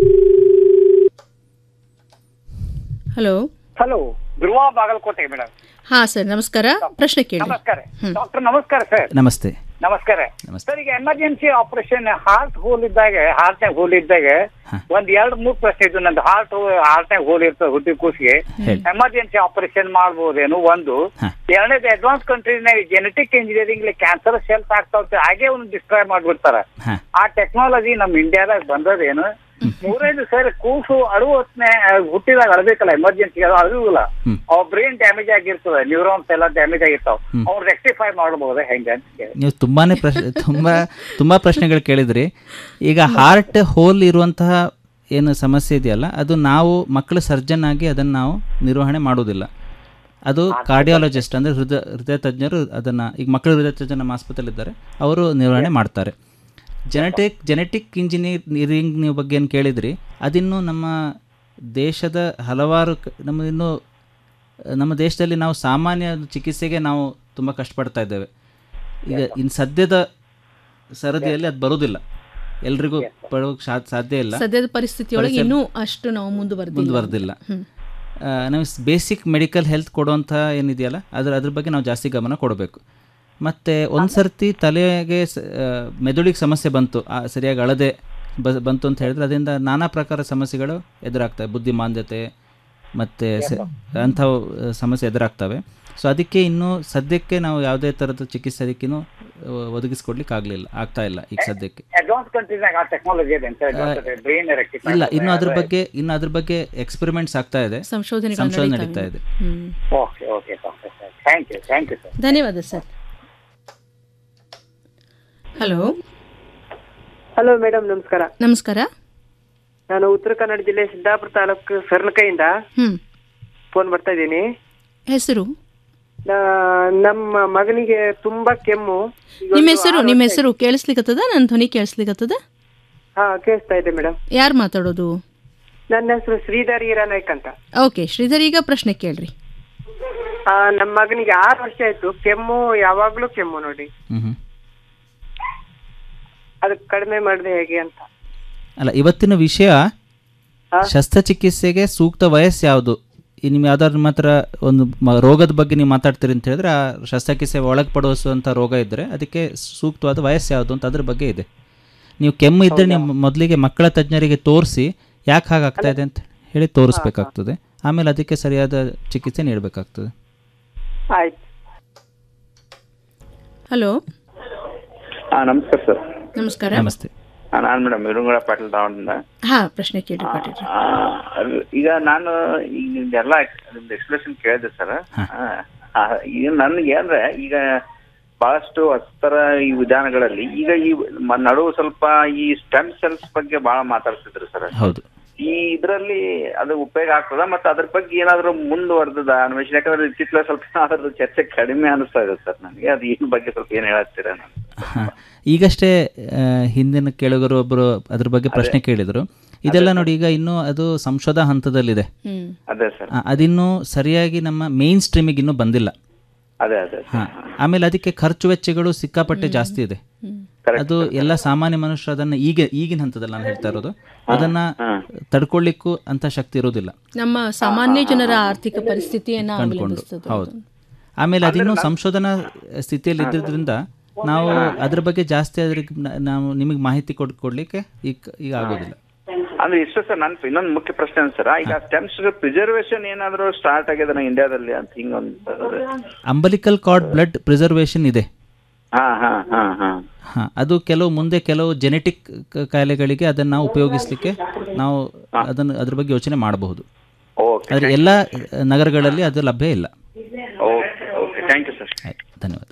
hello hello Dhruva Bagalkot madam ಹಾ ಸರ್ ನಮಸ್ಕಾರ ಪ್ರಶ್ನೆ ಕೇಳಿ ನಮಸ್ಕಾರ ಡಾಕ್ಟರ್ ನಮಸ್ಕಾರ ಸರ್ ನಮಸ್ತೆ ನಮಸ್ಕಾರ ನಮಸ್ತೆ. ಸರ್ ಈಗ ಎಮರ್ಜೆನ್ಸಿ ಆಪರೇಷನ್ ಹಾರ್ಟ್ ಹೋಲ್ ಇದ್ದಾಗ ಹಾರ್ಟ್ನಾಗ ಹೋಲ್ ಇದ್ದಾಗ ಒಂದ್ ಎರಡ್ ಮೂರ್ ಪ್ರಶ್ನೆ ಇದ್ದು ನಂದು ಹಾರ್ಟ್ ಹಾರ್ಟ್ನಾಗ ಹೋಲ್ ಇರ್ತದೆ ಹುಟ್ಟಿ ಕೂಸಿಗೆ ಹೇಳಿ. ಎಮರ್ಜೆನ್ಸಿ ಆಪರೇಷನ್ ಮಾಡ್ಬೋದೇನು ಒಂದು ಎರಡನೇದು ಅಡ್ವಾನ್ಸ್ ಕಂಟ್ರಿನಾಗ ಜೆನೆಟಿಕ್ ಇಂಜಿನಿಯರಿಂಗ್ ಕ್ಯಾನ್ಸರ್ ಸೆಲ್ಸ್ ಆಗ್ತಾವ ಹಾಗೆ ಒಂದು ಡಿಸ್ಟ್ರಾಯ್ ಮಾಡ್ಬಿಡ್ತಾರ ಹಾ. ಆ ಟೆಕ್ನಾಲಜಿ ನಮ್ ಇಂಡಿಯಾದಾಗ ಬಂದದೇನು ಮೂರನೇದು ಸರ್ ಕೂಸು ಅಳುವತ್ನೆ ಹುಟ್ಟಿದಾಗ ಅಳಬೇಕಲ್ಲ ಎಮರ್ಜೆನ್ಸಿ ಅದು ಅಳುವಿಲ್ಲ ಅವ್ ಬ್ರೈನ್ ಡ್ಯಾಮೇಜ್ ಆಗಿರ್ತದೆ ನ್ಯೂರಾನ್ಸ್ ಎಲ್ಲ ಡ್ಯಾಮೇಜ್ ಆಗಿರ್ತಾವ ಅವ್ರು ರೆಕ್ಟಿಫೈ ಮಾಡಬಹುದ ಹೆಂಗ ಅಂತ ಕೇಳಿ ನೀವು ತುಂಬಾನೇ ಪ್ರಶ್ನೆ ತುಂಬ ತುಂಬ ಪ್ರಶ್ನೆಗಳು ಕೇಳಿದ್ರಿ ಈಗ ಹಾರ್ಟ್ ಹೋಲ್ ಇರುವಂತಹ ಏನು ಸಮಸ್ಯೆ ಇದೆಯಲ್ಲ ಅದು ನಾವು ಮಕ್ಕಳ ಸರ್ಜನ್ ಆಗಿ ಅದನ್ನು ನಾವು ನಿರ್ವಹಣೆ ಮಾಡೋದಿಲ್ಲ ಅದು ಕಾರ್ಡಿಯಾಲಜಿಸ್ಟ್ ಅಂದರೆ ಹೃದಯ ಹೃದಯ ತಜ್ಞರು ಅದನ್ನು ಈಗ ಮಕ್ಕಳ ಹೃದಯ ತಜ್ಞ ನಮ್ಮ ಆಸ್ಪತ್ರೆಯಲ್ಲಿದ್ದಾರೆ ಅವರು ನಿರ್ವಹಣೆ ಮಾಡ್ತಾರೆ ಜೆನೆಟಿಕ್ ಜೆನೆಟಿಕ್ ಇಂಜಿನಿಯರಿಂಗ್ ನೀವು ಬಗ್ಗೆ ಏನು ಕೇಳಿದ್ರಿ ಅದಿನ್ನೂ ನಮ್ಮ ದೇಶದ ಹಲವಾರು ಕ- ನಮ್ಮ ಇನ್ನೂ ನಮ್ಮ ದೇಶದಲ್ಲಿ ನಾವು ಸಾಮಾನ್ಯ ಚಿಕಿತ್ಸೆಗೆ ನಾವು ತುಂಬ ಕಷ್ಟಪಡ್ತಾ ಇದ್ದೇವೆ ಈಗ ಇನ್ನು ಸದ್ಯದ ಸರದಿಯಲ್ಲಿ ಅದು ಬರೋದಿಲ್ಲ ಎಲ್ರಿಗೂ ಪಡೋಕೆ ಸಾಧ್ಯ ಇಲ್ಲ ಸದ್ಯದ ಪರಿಸ್ಥಿತಿಯೊಳಗೆ ಪರಿಸ್ಥಿತಿ- ಇನ್ನೂ ಅಷ್ಟು ನಾವು ಮುಂದುವರೆದಿಲ್ಲ ಮುಂದುವರೆದಿಲ್ಲ ಹ್ಮ್. ಆ, ನಾವು ಬೇಸಿಕ್ ಮೆಡಿಕಲ್ ಹೆಲ್ತ್ ಕೊಡುವಂಥ ಏನಿದೆಯಲ್ಲ ಅದ್ರ ಅದ್ರ ಬಗ್ಗೆ ನಾವು ಜಾಸ್ತಿ ಗಮನ ಕೊಡಬೇಕು ಮತ್ತು ಒಂದು ಸರ್ತಿ ತಲೆಗೆ ಸ- ಆ, ಮೆದುಳಿಗೆ ಸಮಸ್ಯೆ ಬಂತು ಆ, ಸರಿಯಾಗಿ ಅಳದೆ ಬ ಬಂತು ಅಂತ ಹೇಳಿದ್ರೆ ಅದರಿಂದ ನಾನಾ ಪ್ರಕಾರ ಸಮಸ್ಯೆಗಳು ಎದುರಾಗ್ತವೆ ಬುದ್ಧಿಮಾಂದ್ಯತೆ ಮತ್ತು ಅಂಥವು ಆ, ಸಮಸ್ಯೆ ಎದುರಾಗ್ತವೆ ಸೊ ಅದಕ್ಕೆ ಇನ್ನೂ ಸದ್ಯಕ್ಕೆ ನಾವು ಯಾವುದೇ ಥರದ ಚಿಕಿತ್ಸೆ ಅದಕ್ಕಿನ್ನೂ ಒದಗಿಸ್ಕೊಡ್ಲಿಕ್ಕೆ ಆಗಲಿಲ್ಲ ಆಗ್ತಾ ಇಲ್ಲ ಈಗ ಸದ್ಯಕ್ಕೆ ಅಡ್ವಾನ್ಸ್ ಕಂಟ್ರೀಸ್ನಾಗ ಆ ಟೆಕ್ನಾಲಜಿ ಇದೆ ಅಂತ ಬ್ರೈನ್ ರೆಕ್ಟಿಫೈ ಇಲ್ಲ ಇನ್ನು ಅದ್ರ ಬಗ್ಗೆ ಇನ್ನು ಅದ್ರ ಬಗ್ಗೆ ಎಕ್ಸ್ಪೆರಿಮೆಂಟ್ಸ್ ಆಗ್ತಾ ಇದೆ ಸಂಶೋಧನೆಗಳು ಸಂಶೋಧನೆ ನಡೀತಾ ನಡೀತಾ ಇದೆ ಹ್ಮ್. Okay okay sir thank you thank you sir ಧನ್ಯವಾದ ಸರ್ ಹಲೋ ಹಲೋ ಮೇಡಮ್ ನಮಸ್ಕಾರ ನಮಸ್ಕಾರ ನಾನು ಉತ್ತರ ಕನ್ನಡ ಜಿಲ್ಲೆ ಸಿದ್ದಾಪುರ ತಾಲೂಕು ಸರ್ನಕೈಯಿಂದ ಹ್ಮ್ ಫೋನ್ ಮಾಡ್ತಾ ಇದ್ದೀನಿ ಹೆಸರು ನಾ- ನಮ್ಮ ಮಗನಿಗೆ ತುಂಬಾ ಕೆಮ್ಮು ಈಗ ನಿಮ್ಮ ಒಂದು ಹೆಸರು ಆರು ನಿಮ್ಮ ವರ್ಷ ಹೆಸರು ಕೇಳಿಸ್ಲಿಕ್ಕತ್ತದ ನನ್ನ ಧ್ವನಿ ಕೇಳಿಸ್ಲಿಕ್ಕತ್ತದ ಹಾ ಕೇಳಿಸ್ತಾ ಇದೆ ಮೇಡಮ್ ಯಾರು ಮಾತಾಡೋದು ನನ್ನ ಹೆಸರು ಶ್ರೀಧರ್ ಹಿರಾನಾಯ್ಕ್ ಅಂತ ಓಕೆ ಶ್ರೀಧರ್ ಈಗ ಪ್ರಶ್ನೆ ಕೇಳ್ರಿ ಆ, ನಮ್ಮ ಮಗನಿಗೆ ಆರು ವರ್ಷ ಆಯ್ತು ಕೆಮ್ಮು ಯಾವಾಗ್ಲೂ ಕೆಮ್ಮು ನೋಡಿ ಹ್ಮ್ ಅದಕ್ಕೆ ಕಡಿಮೆ ಮಾಡಿದೆ ಹೇಗೆ ಅಂತ ಅಲ್ಲ ಇವತ್ತಿನ ವಿಷಯ ಶಸ್ತ್ರಚಿಕಿತ್ಸೆಗೆ ಸೂಕ್ತ ವಯಸ್ಸು ಯಾವುದು ಈ ನಿಮ್ಮ ಯಾವ್ದಾದ್ರು ನಿಮ್ಮ ಹತ್ರ ಒಂದು ಮ- ರೋಗದ ಬಗ್ಗೆ ನೀವು ಮಾತಾಡ್ತೀರಿ ಅಂತ ಹೇಳಿದ್ರೆ ಆ ಶಸ್ತ್ರಚಿಕಿತ್ಸೆ ಒಳಪಡಿಸುವಂಥ ರೋಗ ಇದ್ದರೆ ಅದಕ್ಕೆ ಸೂಕ್ತವಾದ ವಯಸ್ಸು ಯಾವುದು ಅಂತ ಅದ್ರ ಬಗ್ಗೆ ಇದೆ ನೀವು ಕೆಮ್ಮು ಇದ್ದರೆ ನೀವು ಮೊದಲಿಗೆ ಮಕ್ಕಳ ತಜ್ಞರಿಗೆ ತೋರಿಸಿ ಯಾಕೆ ಹಾಗಾಗ್ತಾ ಇದೆ ಅಂತ ಹೇಳಿ ತೋರಿಸ್ಬೇಕಾಗ್ತದೆ ಆಮೇಲೆ ಅದಕ್ಕೆ ಸರಿಯಾದ ಚಿಕಿತ್ಸೆ ನೀಡಬೇಕಾಗ್ತದೆ ಆಯ್ತು ಹಲೋ ಹಾ ನಮಸ್ಕಾರ ಸರ್ ನಮಸ್ಕಾರ ನಮಸ್ತೆ ನಾನು ಮೇಡಮ್ ಇರುಂಗಳ ಪಾಟೀಲ್ ಧಾರವಾಡದಿಂದ ಹಾ ಪ್ರಶ್ನೆ ಕೇಳ್ರಿ ಪಾಟೀಲ್ ಆ, ಅದು ಈಗ ನಾನು ಈಗ ನಿಮ್ದೆಲ್ಲ ನಿಮ್ದು ಎಕ್ಸ್ಪ್ರೆಷನ್ ಕೇಳಿದೆ ಸರ್ ಈಗ ನನ್ಗೆ ಅಂದ್ರೆ ಈಗ ಬಹಳಷ್ಟು ಹಸ್ತರ ಈ ವಿಧಾನಗಳಲ್ಲಿ ಈಗ ಈ ಮ- ನಡುವು ಸ್ವಲ್ಪ ಈ ಸ್ಟೆಮ್ ಸೆಲ್ಸ್ ಬಗ್ಗೆ ಬಹಳ ಮಾತಾಡ್ತಿದ್ರು ಸರ್ ಹೌದು ಈ ಇದರಲ್ಲಿ ಅದು ಉಪಯೋಗ ಆಗ್ತದ ಮತ್ತೆ ಅದ್ರ ಬಗ್ಗೆ ಏನಾದ್ರು ಮುಂದುವರೆದ ಅನ್ವೇಷಣೆ ಯಾಕಂದ್ರೆ ಇತ್ತಿತ್ತಲ ಸ್ವಲ್ಪ ಅದ್ರ ಚರ್ಚೆ ಕಡಿಮೆ ಅನಿಸ್ತಾ ಇದೆ ಸರ್ ನನಗೆ ಅದು ಈ ಬಗ್ಗೆ ಸ್ವಲ್ಪ ಏನ್ ಹೇಳತ್ತೀರಾ ನಾನು ಹಾಂ ಈಗಷ್ಟೇ ಆ, ಹಿಂದಿನ ಕೇಳುಗರು ಒಬ್ಬರು ಅದ್ರ ಬಗ್ಗೆ ಪ್ರಶ್ನೆ ಕೇಳಿದರು ಇದೆಲ್ಲ ನೋಡಿ ಈಗ ಇನ್ನೂ ಅದು ಸಂಶೋಧ ಹಂತದಲ್ಲಿದೆ ಹ್ಮ್ ಅದೇ ಸರ್ ಆ, ಅದಿನ್ನೂ ಸರಿಯಾಗಿ ನಮ್ಮ ಮೇನ್ ಸ್ಟ್ರೀಮಿಗೆ ಇನ್ನೂ ಬಂದಿಲ್ಲ ಅದೇ ಅದೇ ಹಾಂ ಆಮೇಲೆ ಅದಕ್ಕೆ ಖರ್ಚು ವೆಚ್ಚಗಳು ಸಿಕ್ಕಾಪಟ್ಟೆ ಜಾಸ್ತಿ ಇದೆ ಅದು ಎಲ್ಲ ಸಾಮಾನ್ಯ ಮನುಷ್ಯರು ಅದನ್ನು ಈಗ ಈಗಿನ ಹಂತದಲ್ಲಿ ನಾನು ಹೇಳ್ತಾ ಇರೋದು ಅದನ್ನ ತಡ್ಕೊಳ್ಳಿಕ್ಕೂ ಅಂತ ಶಕ್ತಿ ಇರೋದಿಲ್ಲ ನಮ್ಮ ಸಾಮಾನ್ಯ ಜನರ ಆರ್ಥಿಕ ಪರಿಸ್ಥಿತಿಯನ್ನ ಕಂಡುಕೊಂಡು ಅವಲಂಬಿಸ್ತದೆ ಹೌದು ಆಮೇಲೆ ಅದಿನ್ನೂ ಸಂಶೋಧನಾ ಸ್ಥಿತಿಯಲ್ಲಿ ಇದ್ದಿದ್ರಿಂದ ನಾವು ಅದ್ರ ಬಗ್ಗೆ ಜಾಸ್ತಿ ಅದ್ರಿಗೆ ನ- ನಾವು ನಿಮಗೆ ಮಾಹಿತಿ ಕೊಡ್ ಕೊಡ್ಲಿಕ್ಕೆ ಈಗ ಈಗ ಆಗೋದಿಲ್ಲ ಅಂದ್ರೆ ಇಷ್ಟು ಸರ್ ನನ್ ಇನ್ನೊಂದು ಮುಖ್ಯ ಪ್ರಶ್ನೆ ಅಂತ ಸರ್ ಈಗ ಸ್ಟೆಮ್ಸ್ ಪ್ರಿಸರ್ವೇಶನ್ ಏನಾದ್ರು ಸ್ಟಾರ್ಟ್ ಆಗಿದೆ ಇಂಡಿಯಾದಲ್ಲಿ ಅಂತ ಹಿಂಗೊಂದು ಅಂಬಲಿಕಲ್ ಕಾರ್ಡ್ ಬ್ಲಡ್ ಪ್ರಿಸರ್ವೇಷನ್ ಇದೆ ಹಾ ಹಾ ಹಾ ಹಾ ಹಾಂ ಅದು ಕೆಲವು ಮುಂದೆ ಕೆಲವು ಜೆನೆಟಿಕ್ ಕಾಯಿಲೆಗಳಿಗೆ ಅದನ್ನು ನಾವು ಉಪಯೋಗಿಸ್ಲಿಕ್ಕೆ ನಾವು ಅದನ್ನು ಅದ್ರ ಬಗ್ಗೆ ಯೋಚನೆ ಮಾಡಬಹುದು ಆದರೆ ಎಲ್ಲ ನಗರಗಳಲ್ಲಿ ಅದು ಲಭ್ಯ ಇಲ್ಲ okay okay thank you sir ಆಯ್ತು ಧನ್ಯವಾದ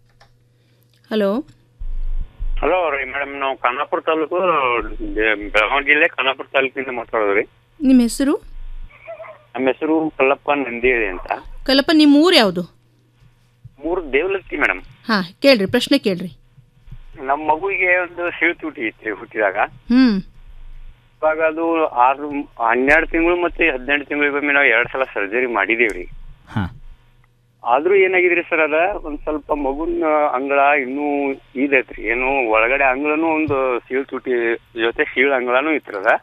ಹಲೋ ಹಲೋ ರೀ ಮೇಡಮ್ ನಾವು ಖಾನಾಪುರ ತಾಲೂಕು ಬೆ- ಬೆಳಗಾವಿ ಜಿಲ್ಲೆ ಖಾನಾಪುರ ತಾಲೂಕಿನಿಂದ ಮಾತಾಡೋದು ರೀ ನಿಮ್ಮ ಹೆಸರು ನಮ್ಮ ಹೆಸರು ಕಲ್ಲಪ್ಪ ನಂದಿಹಳ್ಳಿ ಅಂತ ಕಲ್ಲಪ್ಪ ನಿಮ್ಮ ಊರು ಯಾವುದು ಮೂರು ದೇವಲತ್ತಿ ಮೇಡಮ್ ಹಾ ಕೇಳ್ರಿ ಪ್ರಶ್ನೆ ಕೇಳ್ರಿ ನಮ್ಮ ಮಗುವಿಗೆ ಒಂದು ಸಿಳು ತುಟಿ ಇತ್ತು ಹುಟ್ಟಿದಾಗ ಹ್ಮ್ ಇವಾಗ ಅದು ಆರು ಹನ್ನೆರಡು ತಿಂಗಳು ಮತ್ತೆ ಹದಿನೆಂಟು ತಿಂಗಳಿಗೊಮ್ಮೆ ನಾವು ಎರಡು ಸಲ ಸರ್ಜರಿ ಮಾಡಿದೇವ್ರಿ ಹಾ. ಆದ್ರೂ ಏನಾಗಿದ್ರಿ ಸರ್ ಅದ ಒಂದ್ ಸ್ವಲ್ಪ ಮಗುನ ಅಂಗಳ ಇನ್ನೂ ಇದೈತ್ರಿ ಏನು ಒಳಗಡೆ ಅಂಗಳನು ಒಂದು ಸೀಳ್ ತುಟಿ ಜೊತೆ ಸೀಳ್ ಅಂಗಳನು ಇತ್ತರದ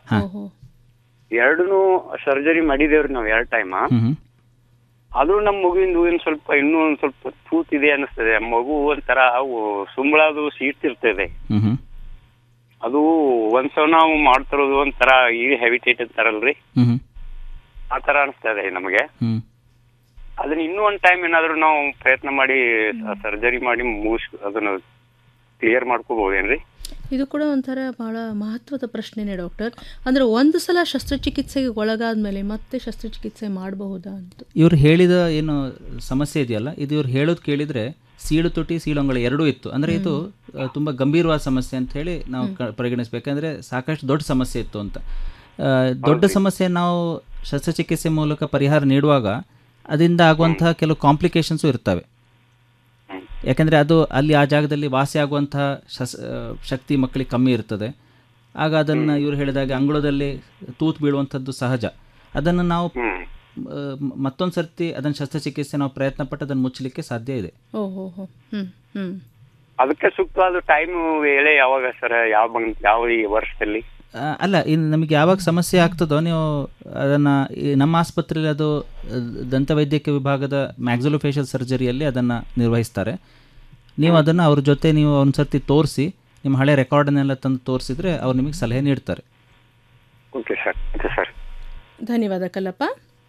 ಎರಡೂನು ಸರ್ಜರಿ ಮಾಡಿದೇವ್ರಿ ನಾವ್ ಎರಡ್ ಟೈಮ್ ಹ್ಮ್ ಆದ್ರೂ ನಮ್ಮ ಮಗುವಿಂದು ಏನ್ ಸ್ವಲ್ಪ ಇನ್ನೂ ಒಂದ್ ಸ್ವಲ್ಪ ತೂತ್ ಇದೆ ಅನಿಸ್ತದೆ ಮಗು ಒಂಥರ ಅವು ಸುಂಬಳದು ಸೀಡ್ತಿರ್ತದೆ ಹ್ಮ್ ಹ್ಮ್ ಅದು ಒಂದ್ಸಲ ನಾವು ಮಾಡ್ತಿರೋದು ಒಂಥರ ಈ ಹೆವಿಟೇಟ್ ಅಂತಾರಲ್ರಿ ಹ್ಮ್ ಆ ತರ ಅನಿಸ್ತದೆ ನಮಗೆ ಹ್ಮ್ ಅದನ್ನ ಇನ್ನೂ ಒಂದ್ ಟೈಮ್ ಏನಾದ್ರು ನಾವು ಪ್ರಯತ್ನ ಮಾಡಿ ಸರ್ಜರಿ ಮಾಡಿ ಮುಗಿಸ್ ಅದನ್ನ ಕ್ಲಿಯರ್ ಮಾಡ್ಕೋಬಹುದೇನ್ರಿ ಇದು ಕೂಡ ಒಂಥರ ಬಹಳ ಮಹತ್ವದ ಪ್ರಶ್ನೆನೇ ಡಾಕ್ಟರ್ ಅಂದ್ರೆ ಒಂದು ಸಲ ಶಸ್ತ್ರಚಿಕಿತ್ಸೆಗೆ ಒಳಗಾದ್ಮೇಲೆ ಮತ್ತೆ ಶಸ್ತ್ರಚಿಕಿತ್ಸೆ ಮಾಡಬಹುದಾ ಅಂತ ಇವ್ರು ಹೇಳಿದ ಏನು ಸಮಸ್ಯೆ ಇದೆಯಲ್ಲ ಇದು ಇವ್ರು ಹೇಳೋದು ಕೇಳಿದರೆ ಸೀಳು ತುಟಿ ಸೀಳೊಂಗಳ ಎರಡೂ ಇತ್ತು ಅಂದರೆ ಇದು ಆ, ತುಂಬ ಗಂಭೀರವಾದ ಸಮಸ್ಯೆ ಅಂತ ಹೇಳಿ ನಾವು ಕ- ಪರಿಗಣಿಸ್ಬೇಕಂದ್ರೆ ಸಾಕಷ್ಟು ದೊಡ್ಡ ಸಮಸ್ಯೆ ಇತ್ತು ಅಂತ ಆ, ದೊಡ್ಡ ಸಮಸ್ಯೆ ನಾವು ಶಸ್ತ್ರಚಿಕಿತ್ಸೆ ಮೂಲಕ ಪರಿಹಾರ ನೀಡುವಾಗ ಅದರಿಂದ ಆಗುವಂತಹ ಕೆಲವು ಕಾಂಪ್ಲಿಕೇಶನ್ಸು ಇರ್ತವೆ ಯಾಕೆಂದರೆ ಅದು ಅಲ್ಲಿ ಆ ಜಾಗದಲ್ಲಿ ವಾಸಿ ಆಗುವಂತಹ ಶಸ್ ಆ, ಶಕ್ತಿ ಮಕ್ಕಳಿಗೆ ಕಮ್ಮಿ ಇರ್ತದೆ ಆಗ ಅದನ್ನು ಇವರು ಹೇಳಿದಾಗೆ ಅಂಗುಳದಲ್ಲಿ ತೂತು ಬೀಳುವಂಥದ್ದು ಸಹಜ ಅದನ್ನು ನಾವು ಮತ್ತೊಂದು ಸರ್ತಿ ಅದನ್ನು ಶಸ್ತ್ರಚಿಕಿತ್ಸೆ ನಾವು ಪ್ರಯತ್ನ ಪಟ್ಟು ಅದನ್ನು ಮುಚ್ಚಲಿಕ್ಕೆ ಸಾಧ್ಯ ಇದೆ ಓಹೋ ಹೋ ಹ್ಮ್ ಹ್ಮ್ ಅದಕ್ಕೆ ಸೂಕ್ತವಾದ ಟೈಮ್ ವೇಳೆ ಯಾವಾಗ ಸರ್ ಯಾವ ಬಂಗ್ ಯಾವ ಈ ವರ್ಷದಲ್ಲಿ ಆ, ಅಲ್ಲ ಇನ್ನು ನಮಗೆ ಯಾವಾಗ ಸಮಸ್ಯೆ ಆಗ್ತದೋ ನೀವು ಅದನ್ನು ನಮ್ಮ ಆಸ್ಪತ್ರೆಯಲ್ಲಿ ಅದು ಆ, ದಂತವೈದ್ಯಕೀಯ ವಿಭಾಗದ ಮ್ಯಾಕ್ಸಿಲೋಫೇಶಿಯಲ್ ಸರ್ಜರಿಯಲ್ಲಿ ಅದನ್ನು ನಿರ್ವಹಿಸ್ತಾರೆ ನೀವು ಅದನ್ನು ಅವ್ರ ಜೊತೆ ನೀವು ಒಂದು ಸರ್ತಿ ತೋರಿಸಿ ನಿಮ್ಮ ಹಳೆ ರೆಕಾರ್ಡನ್ನೆಲ್ಲ ತಂದು ತೋರಿಸಿದ್ರೆ ಅವ್ರು ನಿಮಗೆ ಸಲಹೆ ನೀಡ್ತಾರೆ ಓಕೆ ಸರ್ ಓಕೆ ಸರ್ ಧನ್ಯವಾದ ಕಲ್ಲಪ್ಪ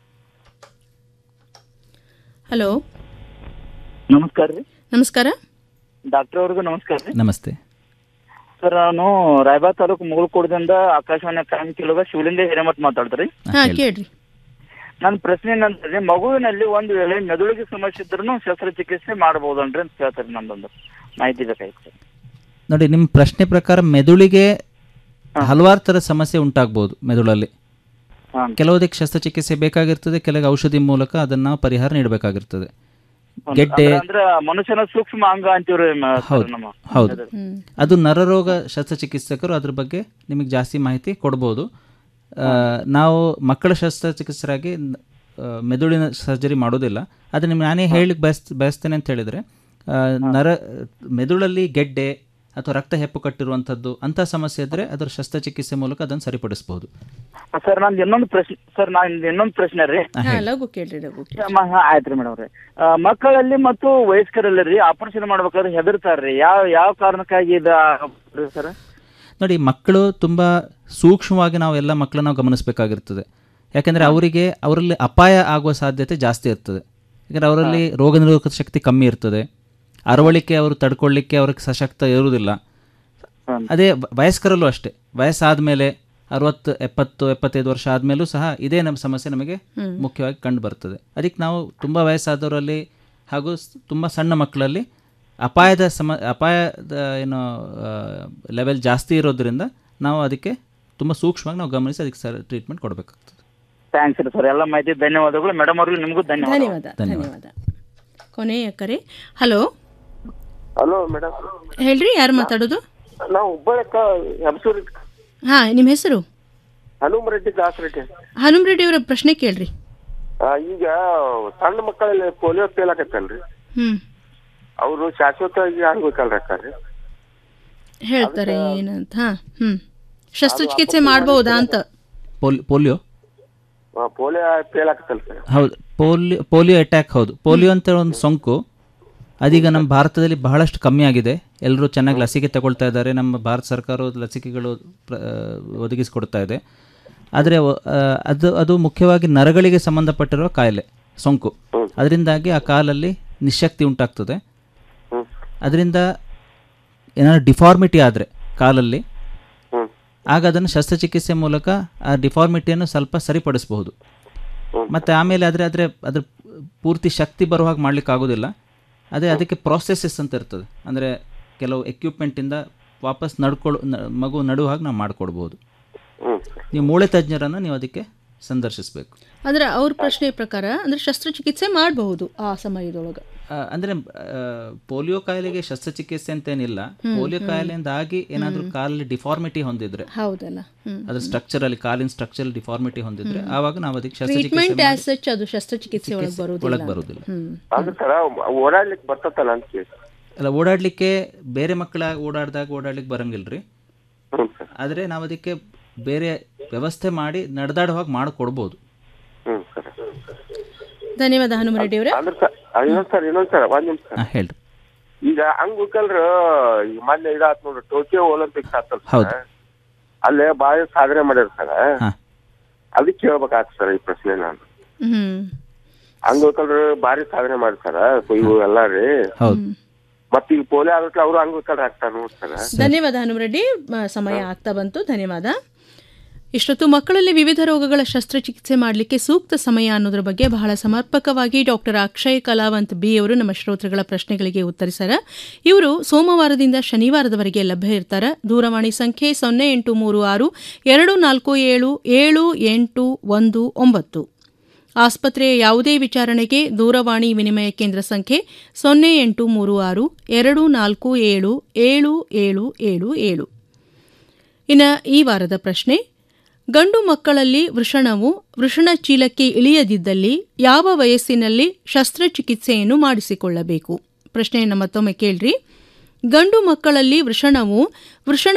ಹಲೋ ನಮಸ್ಕಾರ ರೀ ನಮಸ್ಕಾರ ಡಾಕ್ಟರ್ ಅವ್ರಿಗೂ ನಮಸ್ಕಾರ ರೀ ನಮಸ್ತೆ ಸರ್ ನಾನು ರಾಯಬಾಗ್ ತಾಲೂಕು ಮುಗುಳ್ಕೋಟದಿಂದ ಆಕಾಶವಾಣಿ ಕಾಯಂ ಕೇಳುವ ಶಿವಲಿಂಗ ಹಿರೇಮಠ್ ಮಾತಾಡ್ತಾರೆ ಹಾ ಕೇಳ್ರಿ ನನ್ನ ಪ್ರಶ್ನೆ ಏನಂದ್ರೆ ಮಗುವಿನಲ್ಲಿ ಒಂದು ವೇಳೆ ಮೆದುಳಿಗೆ ಸಮಸ್ಯೆ ಇದ್ರೂ ಶಸ್ತ್ರಚಿಕಿತ್ಸೆ ಮಾಡಬಹುದನ್ರಿ ಅಂತ ಕೇಳ್ತಾರೆ ನಮ್ದೊಂದು ಮಾಹಿತಿ ಬೇಕಾಗಿತ್ತು ಸರ್ ನೋಡಿ ನಿಮ್ಮ ಪ್ರಶ್ನೆ ಪ್ರಕಾರ ಮೆದುಳಿಗೆ ಹಲವಾರು ಥರ ಸಮಸ್ಯೆ ಉಂಟಾಗ್ಬೋದು ಮೆದುಳಲ್ಲಿ ಕೆಲವುದಕ್ಕೆ ಶಸ್ತ್ರಚಿಕಿತ್ಸೆ ಬೇಕಾಗಿರ್ತದೆ ಕೆಲವು ಔಷಧಿ ಮೂಲಕ ಅದನ್ನು ನಾವು ಪರಿಹಾರ ನೀಡಬೇಕಾಗಿರ್ತದೆ ಗೆಡ್ಡೆ ಅಂದ್ರೆ- ಅಂದ್ರೆ ಮನುಷ್ಯನ ಸೂಕ್ಷ್ಮ ಅಂಗ ಅಂತೀವ್ರಿ ಮ- ಸರ್ ಹೌದು ನಮ್ಮ ಹೌದು ಮೆದುಳು. ಅದು ನರರೋಗ ಶಸ್ತ್ರಚಿಕಿತ್ಸಕರು ಅದ್ರ ಬಗ್ಗೆ ನಿಮಗೆ ಜಾಸ್ತಿ ಮಾಹಿತಿ ಕೊಡ್ಬೋದು ಆ, ನಾವು ಮಕ್ಕಳ ಶಸ್ತ್ರಚಿಕಿತ್ಸರಾಗಿ ನ- ಆ, ಮೆದುಳಿನ ಸರ್ಜರಿ ಮಾಡೋದಿಲ್ಲ ಆದರೆ ನಿಮ್ಗೆ ನಾನೇ ಹೇಳಲಿಕ್ಕೆ ಬಯಸ್ ಬಯಸ್ತೇನೆ ಅಂತ ಹೇಳಿದರೆ ನರ ಮೆದುಳಲ್ಲಿ ಗೆಡ್ಡೆ ಅಥವಾ ರಕ್ತ ಹೆಪ್ಪು ಕಟ್ಟಿರುವಂಥದ್ದು ಅಂಥ ಸಮಸ್ಯೆ ಇದ್ದರೆ ಅದರ ಶಸ್ತ್ರಚಿಕಿತ್ಸೆ ಮೂಲಕ ಅದನ್ನು ಸರಿಪಡಿಸ್ಬೋದು ಸರ್ ನಂದು ಇನ್ನೊಂದು ಪ್ರಶ್ನೆ ಸರ್ ನಾನು ಇನ್ನೊಂದು ಪ್ರಶ್ನೆ ರೀ ಹಾ ಲಘು ಕೇಳ್ರಿ ಲಘು ಮ- ಹಾ, ಆಯ್ತ್ರಿ ಮೇಡಮ್ ರೀ ಆ, ಮಕ್ಕಳಲ್ಲಿ ಮತ್ತು ವಯಸ್ಕರಲ್ಲಿ ರೀ ಆಪರೇಷನ್ ಮಾಡ್ಬೇಕಾದ್ರೆ ಹೆದರ್ತಾರ್ರಿ ಯಾವ ಯಾವ ಕಾರಣಕ್ಕಾಗಿ ಇದು ಸರ್ ನೋಡಿ ಮಕ್ಕಳು ತುಂಬ ಸೂಕ್ಷ್ಮವಾಗಿ ನಾವು ಎಲ್ಲ ಮಕ್ಕಳನ್ನ ನಾವು ಗಮನಿಸಬೇಕಾಗಿರ್ತದೆ ಯಾಕೆಂದರೆ ಅವರಿಗೆ ಅವರಲ್ಲಿ ಅಪಾಯ ಆಗುವ ಸಾಧ್ಯತೆ ಜಾಸ್ತಿ ಇರ್ತದೆ ಯಾಕಂದರೆ ಅವರಲ್ಲಿ ರೋಗ ನಿರೋಧಕ ಶಕ್ತಿ ಕಮ್ಮಿ ಇರ್ತದೆ ಅರವಳಿಕೆ ಅವರು ತಡ್ಕೊಳ್ಳಿಕ್ಕೆ ಅವ್ರಿಗೆ ಸಶಕ್ತ ಇರುವುದಿಲ್ಲ ಅದೇ ವ- ವಯಸ್ಕರಲ್ಲೂ ಅಷ್ಟೇ ವಯಸ್ಸಾದ ಮೇಲೆ ಅರವತ್ತು ಎಪ್ಪತ್ತು ಎಪ್ಪತ್ತೈದು ವರ್ಷ ಆದಮೇಲೂ ಸಹ ಇದೇ ನಮ್ಮ ಸಮಸ್ಯೆ ನಮಗೆ ಹ್ಮ್. ಮುಖ್ಯವಾಗಿ ಕಂಡು ಬರ್ತದೆ ಅದಕ್ಕೆ ನಾವು ತುಂಬ ವಯಸ್ಸಾದವರಲ್ಲಿ ಹಾಗೂ ಸ್- ತುಂಬ ಸಣ್ಣ ಮಕ್ಕಳಲ್ಲಿ ಅಪಾಯದ ಸಮ ಅಪಾಯದ ಏನು ಲೆವೆಲ್ ಜಾಸ್ತಿ ಇರೋದ್ರಿಂದ ನಾವು ಅದಕ್ಕೆ ತುಂಬ ಸೂಕ್ಷ್ಮವಾಗಿ ನಾವು ಗಮನಿಸಿ ಅದಕ್ಕೆ ಸರ್ ಟ್ರೀಟ್ಮೆಂಟ್ ಕೊಡಬೇಕಾಗ್ತದೆ ಥ್ಯಾಂಕ್ಸ್ ರೀ ಸರ್ ಎಲ್ಲ ಮಾಹಿತಿ ಧನ್ಯವಾದಗಳು ಮೇಡಮ್ ಅವ್ರಿಗೂ ನಿಮಗೂ ಧನ್ಯವಾದ ಧನ್ಯವಾದ ಧನ್ಯವಾದ ಕೊನೆಯ ಕರೆ ಹಲೋ ಹಲೋ ಮೇಡಮ್ ಹೇಳ್ರಿ ಯಾರು ಮಾತಾಡೋದು ನಾವು ಹುಬ್ಬಳ್ಳಿಕ ಹೆಬ್ಸೂರಿ ಹಾ ನಿಮ್ಮ ಹೆಸರು ಹನುಮ ರೆಡ್ಡಿ ದಾಸ್ ರೆಡ್ಡಿ ಹನುಮ್ ರೆಡ್ಡಿ ಅವರ ಪ್ರಶ್ನೆ ಕೇಳ್ರಿ ಆ, ಈಗ ಸಣ್ಣ ಮಕ್ಕಳಲ್ಲಿ ಪೋಲಿಯೋ ಫೇಲ್ ಆಗತ್ತಲ್ರಿ ಹ್ಮ್ ಅವರು ಶಾಶ್ವತವಾಗಿ ಆಗ್ಬೇಕಲ್ರಿ ಅಕ್ಕಾರಿ ಹೇಳ್ತಾರೆ ಏನಂತ ಹಾ ಹ್ಮ್ ಶಸ್ತ್ರಚಿಕಿತ್ಸೆ ಮಾಡಬಹುದಾ ಅಂತ ಪೋಲ್ ಪೋಲಿಯೋ ಪೋಲಿಯೋ ಫೇಲ್ ಆಗತ್ತಲ್ಲ ಸರ್ ಹೌದು ಪೋಲಿಯೋ ಪೋಲಿಯೋ ಅಟ್ಯಾಕ್ ಹೌದು ಪೋಲಿಯೋ ಅಂತ ಒಂದು ಸೋಂಕು ಅದೀಗ ನಮ್ಮ ಭಾರತದಲ್ಲಿ ಬಹಳಷ್ಟು ಕಮ್ಮಿ ಆಗಿದೆ ಎಲ್ಲರೂ ಚೆನ್ನಾಗಿ ಲಸಿಕೆ ತಗೊಳ್ತಾ ಇದ್ದಾರೆ ನಮ್ಮ ಭಾರತ ಸರ್ಕಾರ ಲಸಿಕೆಗಳು ಪ್ರ- ಒದಗಿಸಿಕೊಡ್ತಾ ಇದೆ ಆದರೆ ಅದು ಅದು ಮುಖ್ಯವಾಗಿ ನರಗಳಿಗೆ ಸಂಬಂಧಪಟ್ಟಿರುವ ಕಾಯಿಲೆ ಸೋಂಕು ಅದರಿಂದಾಗಿ ಆ ಕಾಲಲ್ಲಿ ನಿಶಕ್ತಿ ಉಂಟಾಗ್ತದೆ ಅದರಿಂದ ಏನಾದ್ರು ಡಿಫಾರ್ಮಿಟಿ ಆದರೆ ಕಾಲಲ್ಲಿ ಆಗ ಅದನ್ನು ಶಸ್ತ್ರಚಿಕಿತ್ಸೆ ಮೂಲಕ ಆ ಡಿಫಾರ್ಮಿಟಿಯನ್ನು ಸ್ವಲ್ಪ ಸರಿಪಡಿಸಬಹುದು ಮತ್ತು ಆಮೇಲೆ ಆದರೆ ಆದರೆ ಅದ್ರ ಪೂರ್ತಿ ಶಕ್ತಿ ಬರೋ ಹಾಗೆ ಮಾಡ್ಲಿಕ್ಕೆ ಆಗೋದಿಲ್ಲ ಅದೇ ಅದಕ್ಕೆ ಪ್ರಾಸೆಸಸ್ ಅಂತ ಇರ್ತದೆ ಅಂದರೆ ಕೆಲವು ಎಕ್ವಿಪ್ಮೆಂಟಿಂದ ವಾಪಸ್ ನಡ್ಕೊಳ್ಳೋ ನ- ಮಗು ನಡುವ ಹಾಗೆ ನಾವು ಮಾಡಿಕೊಡ್ಬೋದು ನೀವು ಮೂಳೆ ತಜ್ಞರನ್ನು ನೀವು ಅದಕ್ಕೆ ಸಂದರ್ಶಿಸಬೇಕು ಅಂದ್ರೆ ಅವ್ರ ಪ್ರಶ್ನೆ ಪ್ರಕಾರ ಅಂದ್ರೆ ಶಸ್ತ್ರಚಿಕಿತ್ಸೆ ಮಾಡಬಹುದು ಆ ಸಮಯದೊಳಗೆ ಅಂದರೆ ಪೋಲಿಯೋ ಕಾಯಿಲೆಗೆ ಶಸ್ತ್ರಚಿಕಿತ್ಸೆ ಅಂತೇನಿಲ್ಲ ಹ್ಮ್, ಪೋಲಿಯೋ ಹ್ಮ್. ಕಾಯಿಲೆಯಿಂದಾಗಿ ಏನಾದರೂ ಕಾಲಲ್ಲಿ ಡಿಫಾರ್ಮಿಟಿ ಹೊಂದಿದ್ರೆ ಹೌದಲ್ಲ ಹ್ಮ್ ಅದ್ರ ಸ್ಟ್ರಕ್ಚರಲ್ಲಿ ಕಾಲಿನ ಸ್ಟ್ರಕ್ಚರ್ ಡಿಫಾರ್ಮಿಟಿ ಹೊಂದಿದ್ರೆ ಆವಾಗ ನಾವು ಅದಕ್ಕೆ ಶಸ್ತ್ರಚಿಕಿತ್ಸೆ ಟ್ರೀಟ್ಮೆಂಟ್ ಮಾಡಿ- ಆಸ್ ಸಚ್ ಅದು ಶಸ್ತ್ರಚಿಕಿತ್ಸೆ ಒಳಗೆ ಬರುವುದಿಲ್ಲ ಒಳಗೆ ಬರುವುದಿಲ್ಲ ಹ್ಮ್ ಅಂದ್ರೆ ಸರ ಓಡಾಡ್ಲಿಕ್ಕೆ ಬರ್ತತಲ್ಲ ಅಂತ ಕೇಳಿ ಅಲ್ಲ ಓಡಾಡಲಿಕ್ಕೆ ಬೇರೆ ಮಕ್ಕಳ ಓಡಾಡಿದಾಗ ಓಡಾಡ್ಲಿಕ್ಕೆ ಬರಂಗಿಲ್ರಿ ಆದರೆ ನಾವು ಅದಕ್ಕೆ ಬೇರೆ ವ್ಯವಸ್ಥೆ ಮಾಡಿ ನಡೆದಾಡೋ ಹಾಗೆ ಮಾಡಿಕೊಡ್ಬೋದು ಹ್ಮ್ ಸರ್ ಧನ್ಯವಾದ ಹನುಮ ರೆಡ್ಡಿ ಅವರೇ ಅಂದ್ರೆ ಸರ್ ಇನ್ನೊಂದ್ ಸರ್ ಇನ್ನೊಂದ್ ಸರ್ ಒಂದ್ ನಿಮಿಷ ಹಾಂ ಹೇಳ್ರಿ ಈಗ ಅಂಗವಿಕಲ್ರು ಈಗ ಮೊನ್ನೆ ಇದಾತ್ ನೋಡ್ರಿ ಟೋಕಿಯೋ ಒಲಿಂಪಿಕ್ಸ್ ಆತಲ್ಲ ಹೌದು. ಸರ್ ಅಲ್ಲೇ ಬಾಳ ಸಾಧನೆ ಮಾಡ್ಯಾರ ಸರ್ ಹಾ. ಅದಕ್ಕೆ ಕೇಳ್ಬೇಕಾಗ್ತ ಸರ್ ಈ ಪ್ರಶ್ನೆ ನಾನು ಹ್ಮ್ ಅಂಗವಿಕಲ್ರು ಭಾರಿ ಸಾಧನೆ ಮಾಡ್ತಾರ ಇವು ಎಲ್ಲ ರೀ ಹೌದು ಮತ್ತ ಈಗ ಪೋಲಿಯೋ ಆಗಕ್ಕೆ ಅವರು ಅಂಗವಿಕಲರು ಆಗ್ತಾರ ನೋಡಿ ಸರ್ ಧನ್ಯವಾದ ಹನುಮರೆಡ್ಡಿ ಮ- ಸಮಯ ಆಗ್ತಾ ಬಂತು ಧನ್ಯವಾದ ಇಷ್ಟೊತ್ತು ಮಕ್ಕಳಲ್ಲಿ ವಿವಿಧ ರೋಗಗಳ ಶಸ್ತ್ರಚಿಕಿತ್ಸೆ ಮಾಡಲಿಕ್ಕೆ ಸೂಕ್ತ ಸಮಯ ಅನ್ನೋದ್ರ ಬಗ್ಗೆ ಬಹಳ ಸಮರ್ಪಕವಾಗಿ ಡಾಕ್ಟರ್ ಅಕ್ಷಯ್ ಕಲಾವಂತ್ ಬಿ ಅವರು ನಮ್ಮ ಶ್ರೋತೃಗಳ ಪ್ರಶ್ನೆಗಳಿಗೆ ಉತ್ತರಿಸಾರ ಇವರು ಸೋಮವಾರದಿಂದ ಶನಿವಾರದವರೆಗೆ ಲಭ್ಯ ಇರ್ತಾರೆ ದೂರವಾಣಿ ಸಂಖ್ಯೆ ಸೊನ್ನೆ ಎಂಟು ಮೂರು ಆರು ಎರಡು ನಾಲ್ಕು ಏಳು ಏಳು ಎಂಟು ಒಂದು ಒಂಬತ್ತು ಆಸ್ಪತ್ರೆಯ ಯಾವುದೇ ವಿಚಾರಣೆಗೆ ದೂರವಾಣಿ ವಿನಿಮಯ ಕೇಂದ್ರ ಸಂಖ್ಯೆ ಸೊನ್ನೆ ಎಂಟು ಮೂರು ಆರು ಎರಡು ನಾಲ್ಕು ಏಳು ಏಳು ಏಳು ಏಳು ಏಳು ಇನ್ನು ಈ ವಾರದ ಪ್ರಶ್ನೆ ಗಂಡು ಮಕ್ಕಳಲ್ಲಿ ವೃಷಣವು ವೃಷಣ ಚೀಲಕ್ಕೆ ಇಳಿಯದಿದ್ದಲ್ಲಿ ಯಾವ ವಯಸ್ಸಿನಲ್ಲಿ ಶಸ್ತ್ರಚಿಕಿತ್ಸೆಯನ್ನು ಮಾಡಿಸಿಕೊಳ್ಳಬೇಕು ಪ್ರಶ್ನೆಯನ್ನು ಮತ್ತೊಮ್ಮೆ ಕೇಳ್ರಿ ಗಂಡು ಮಕ್ಕಳಲ್ಲಿ ವೃಷಣವು ವೃಷಣ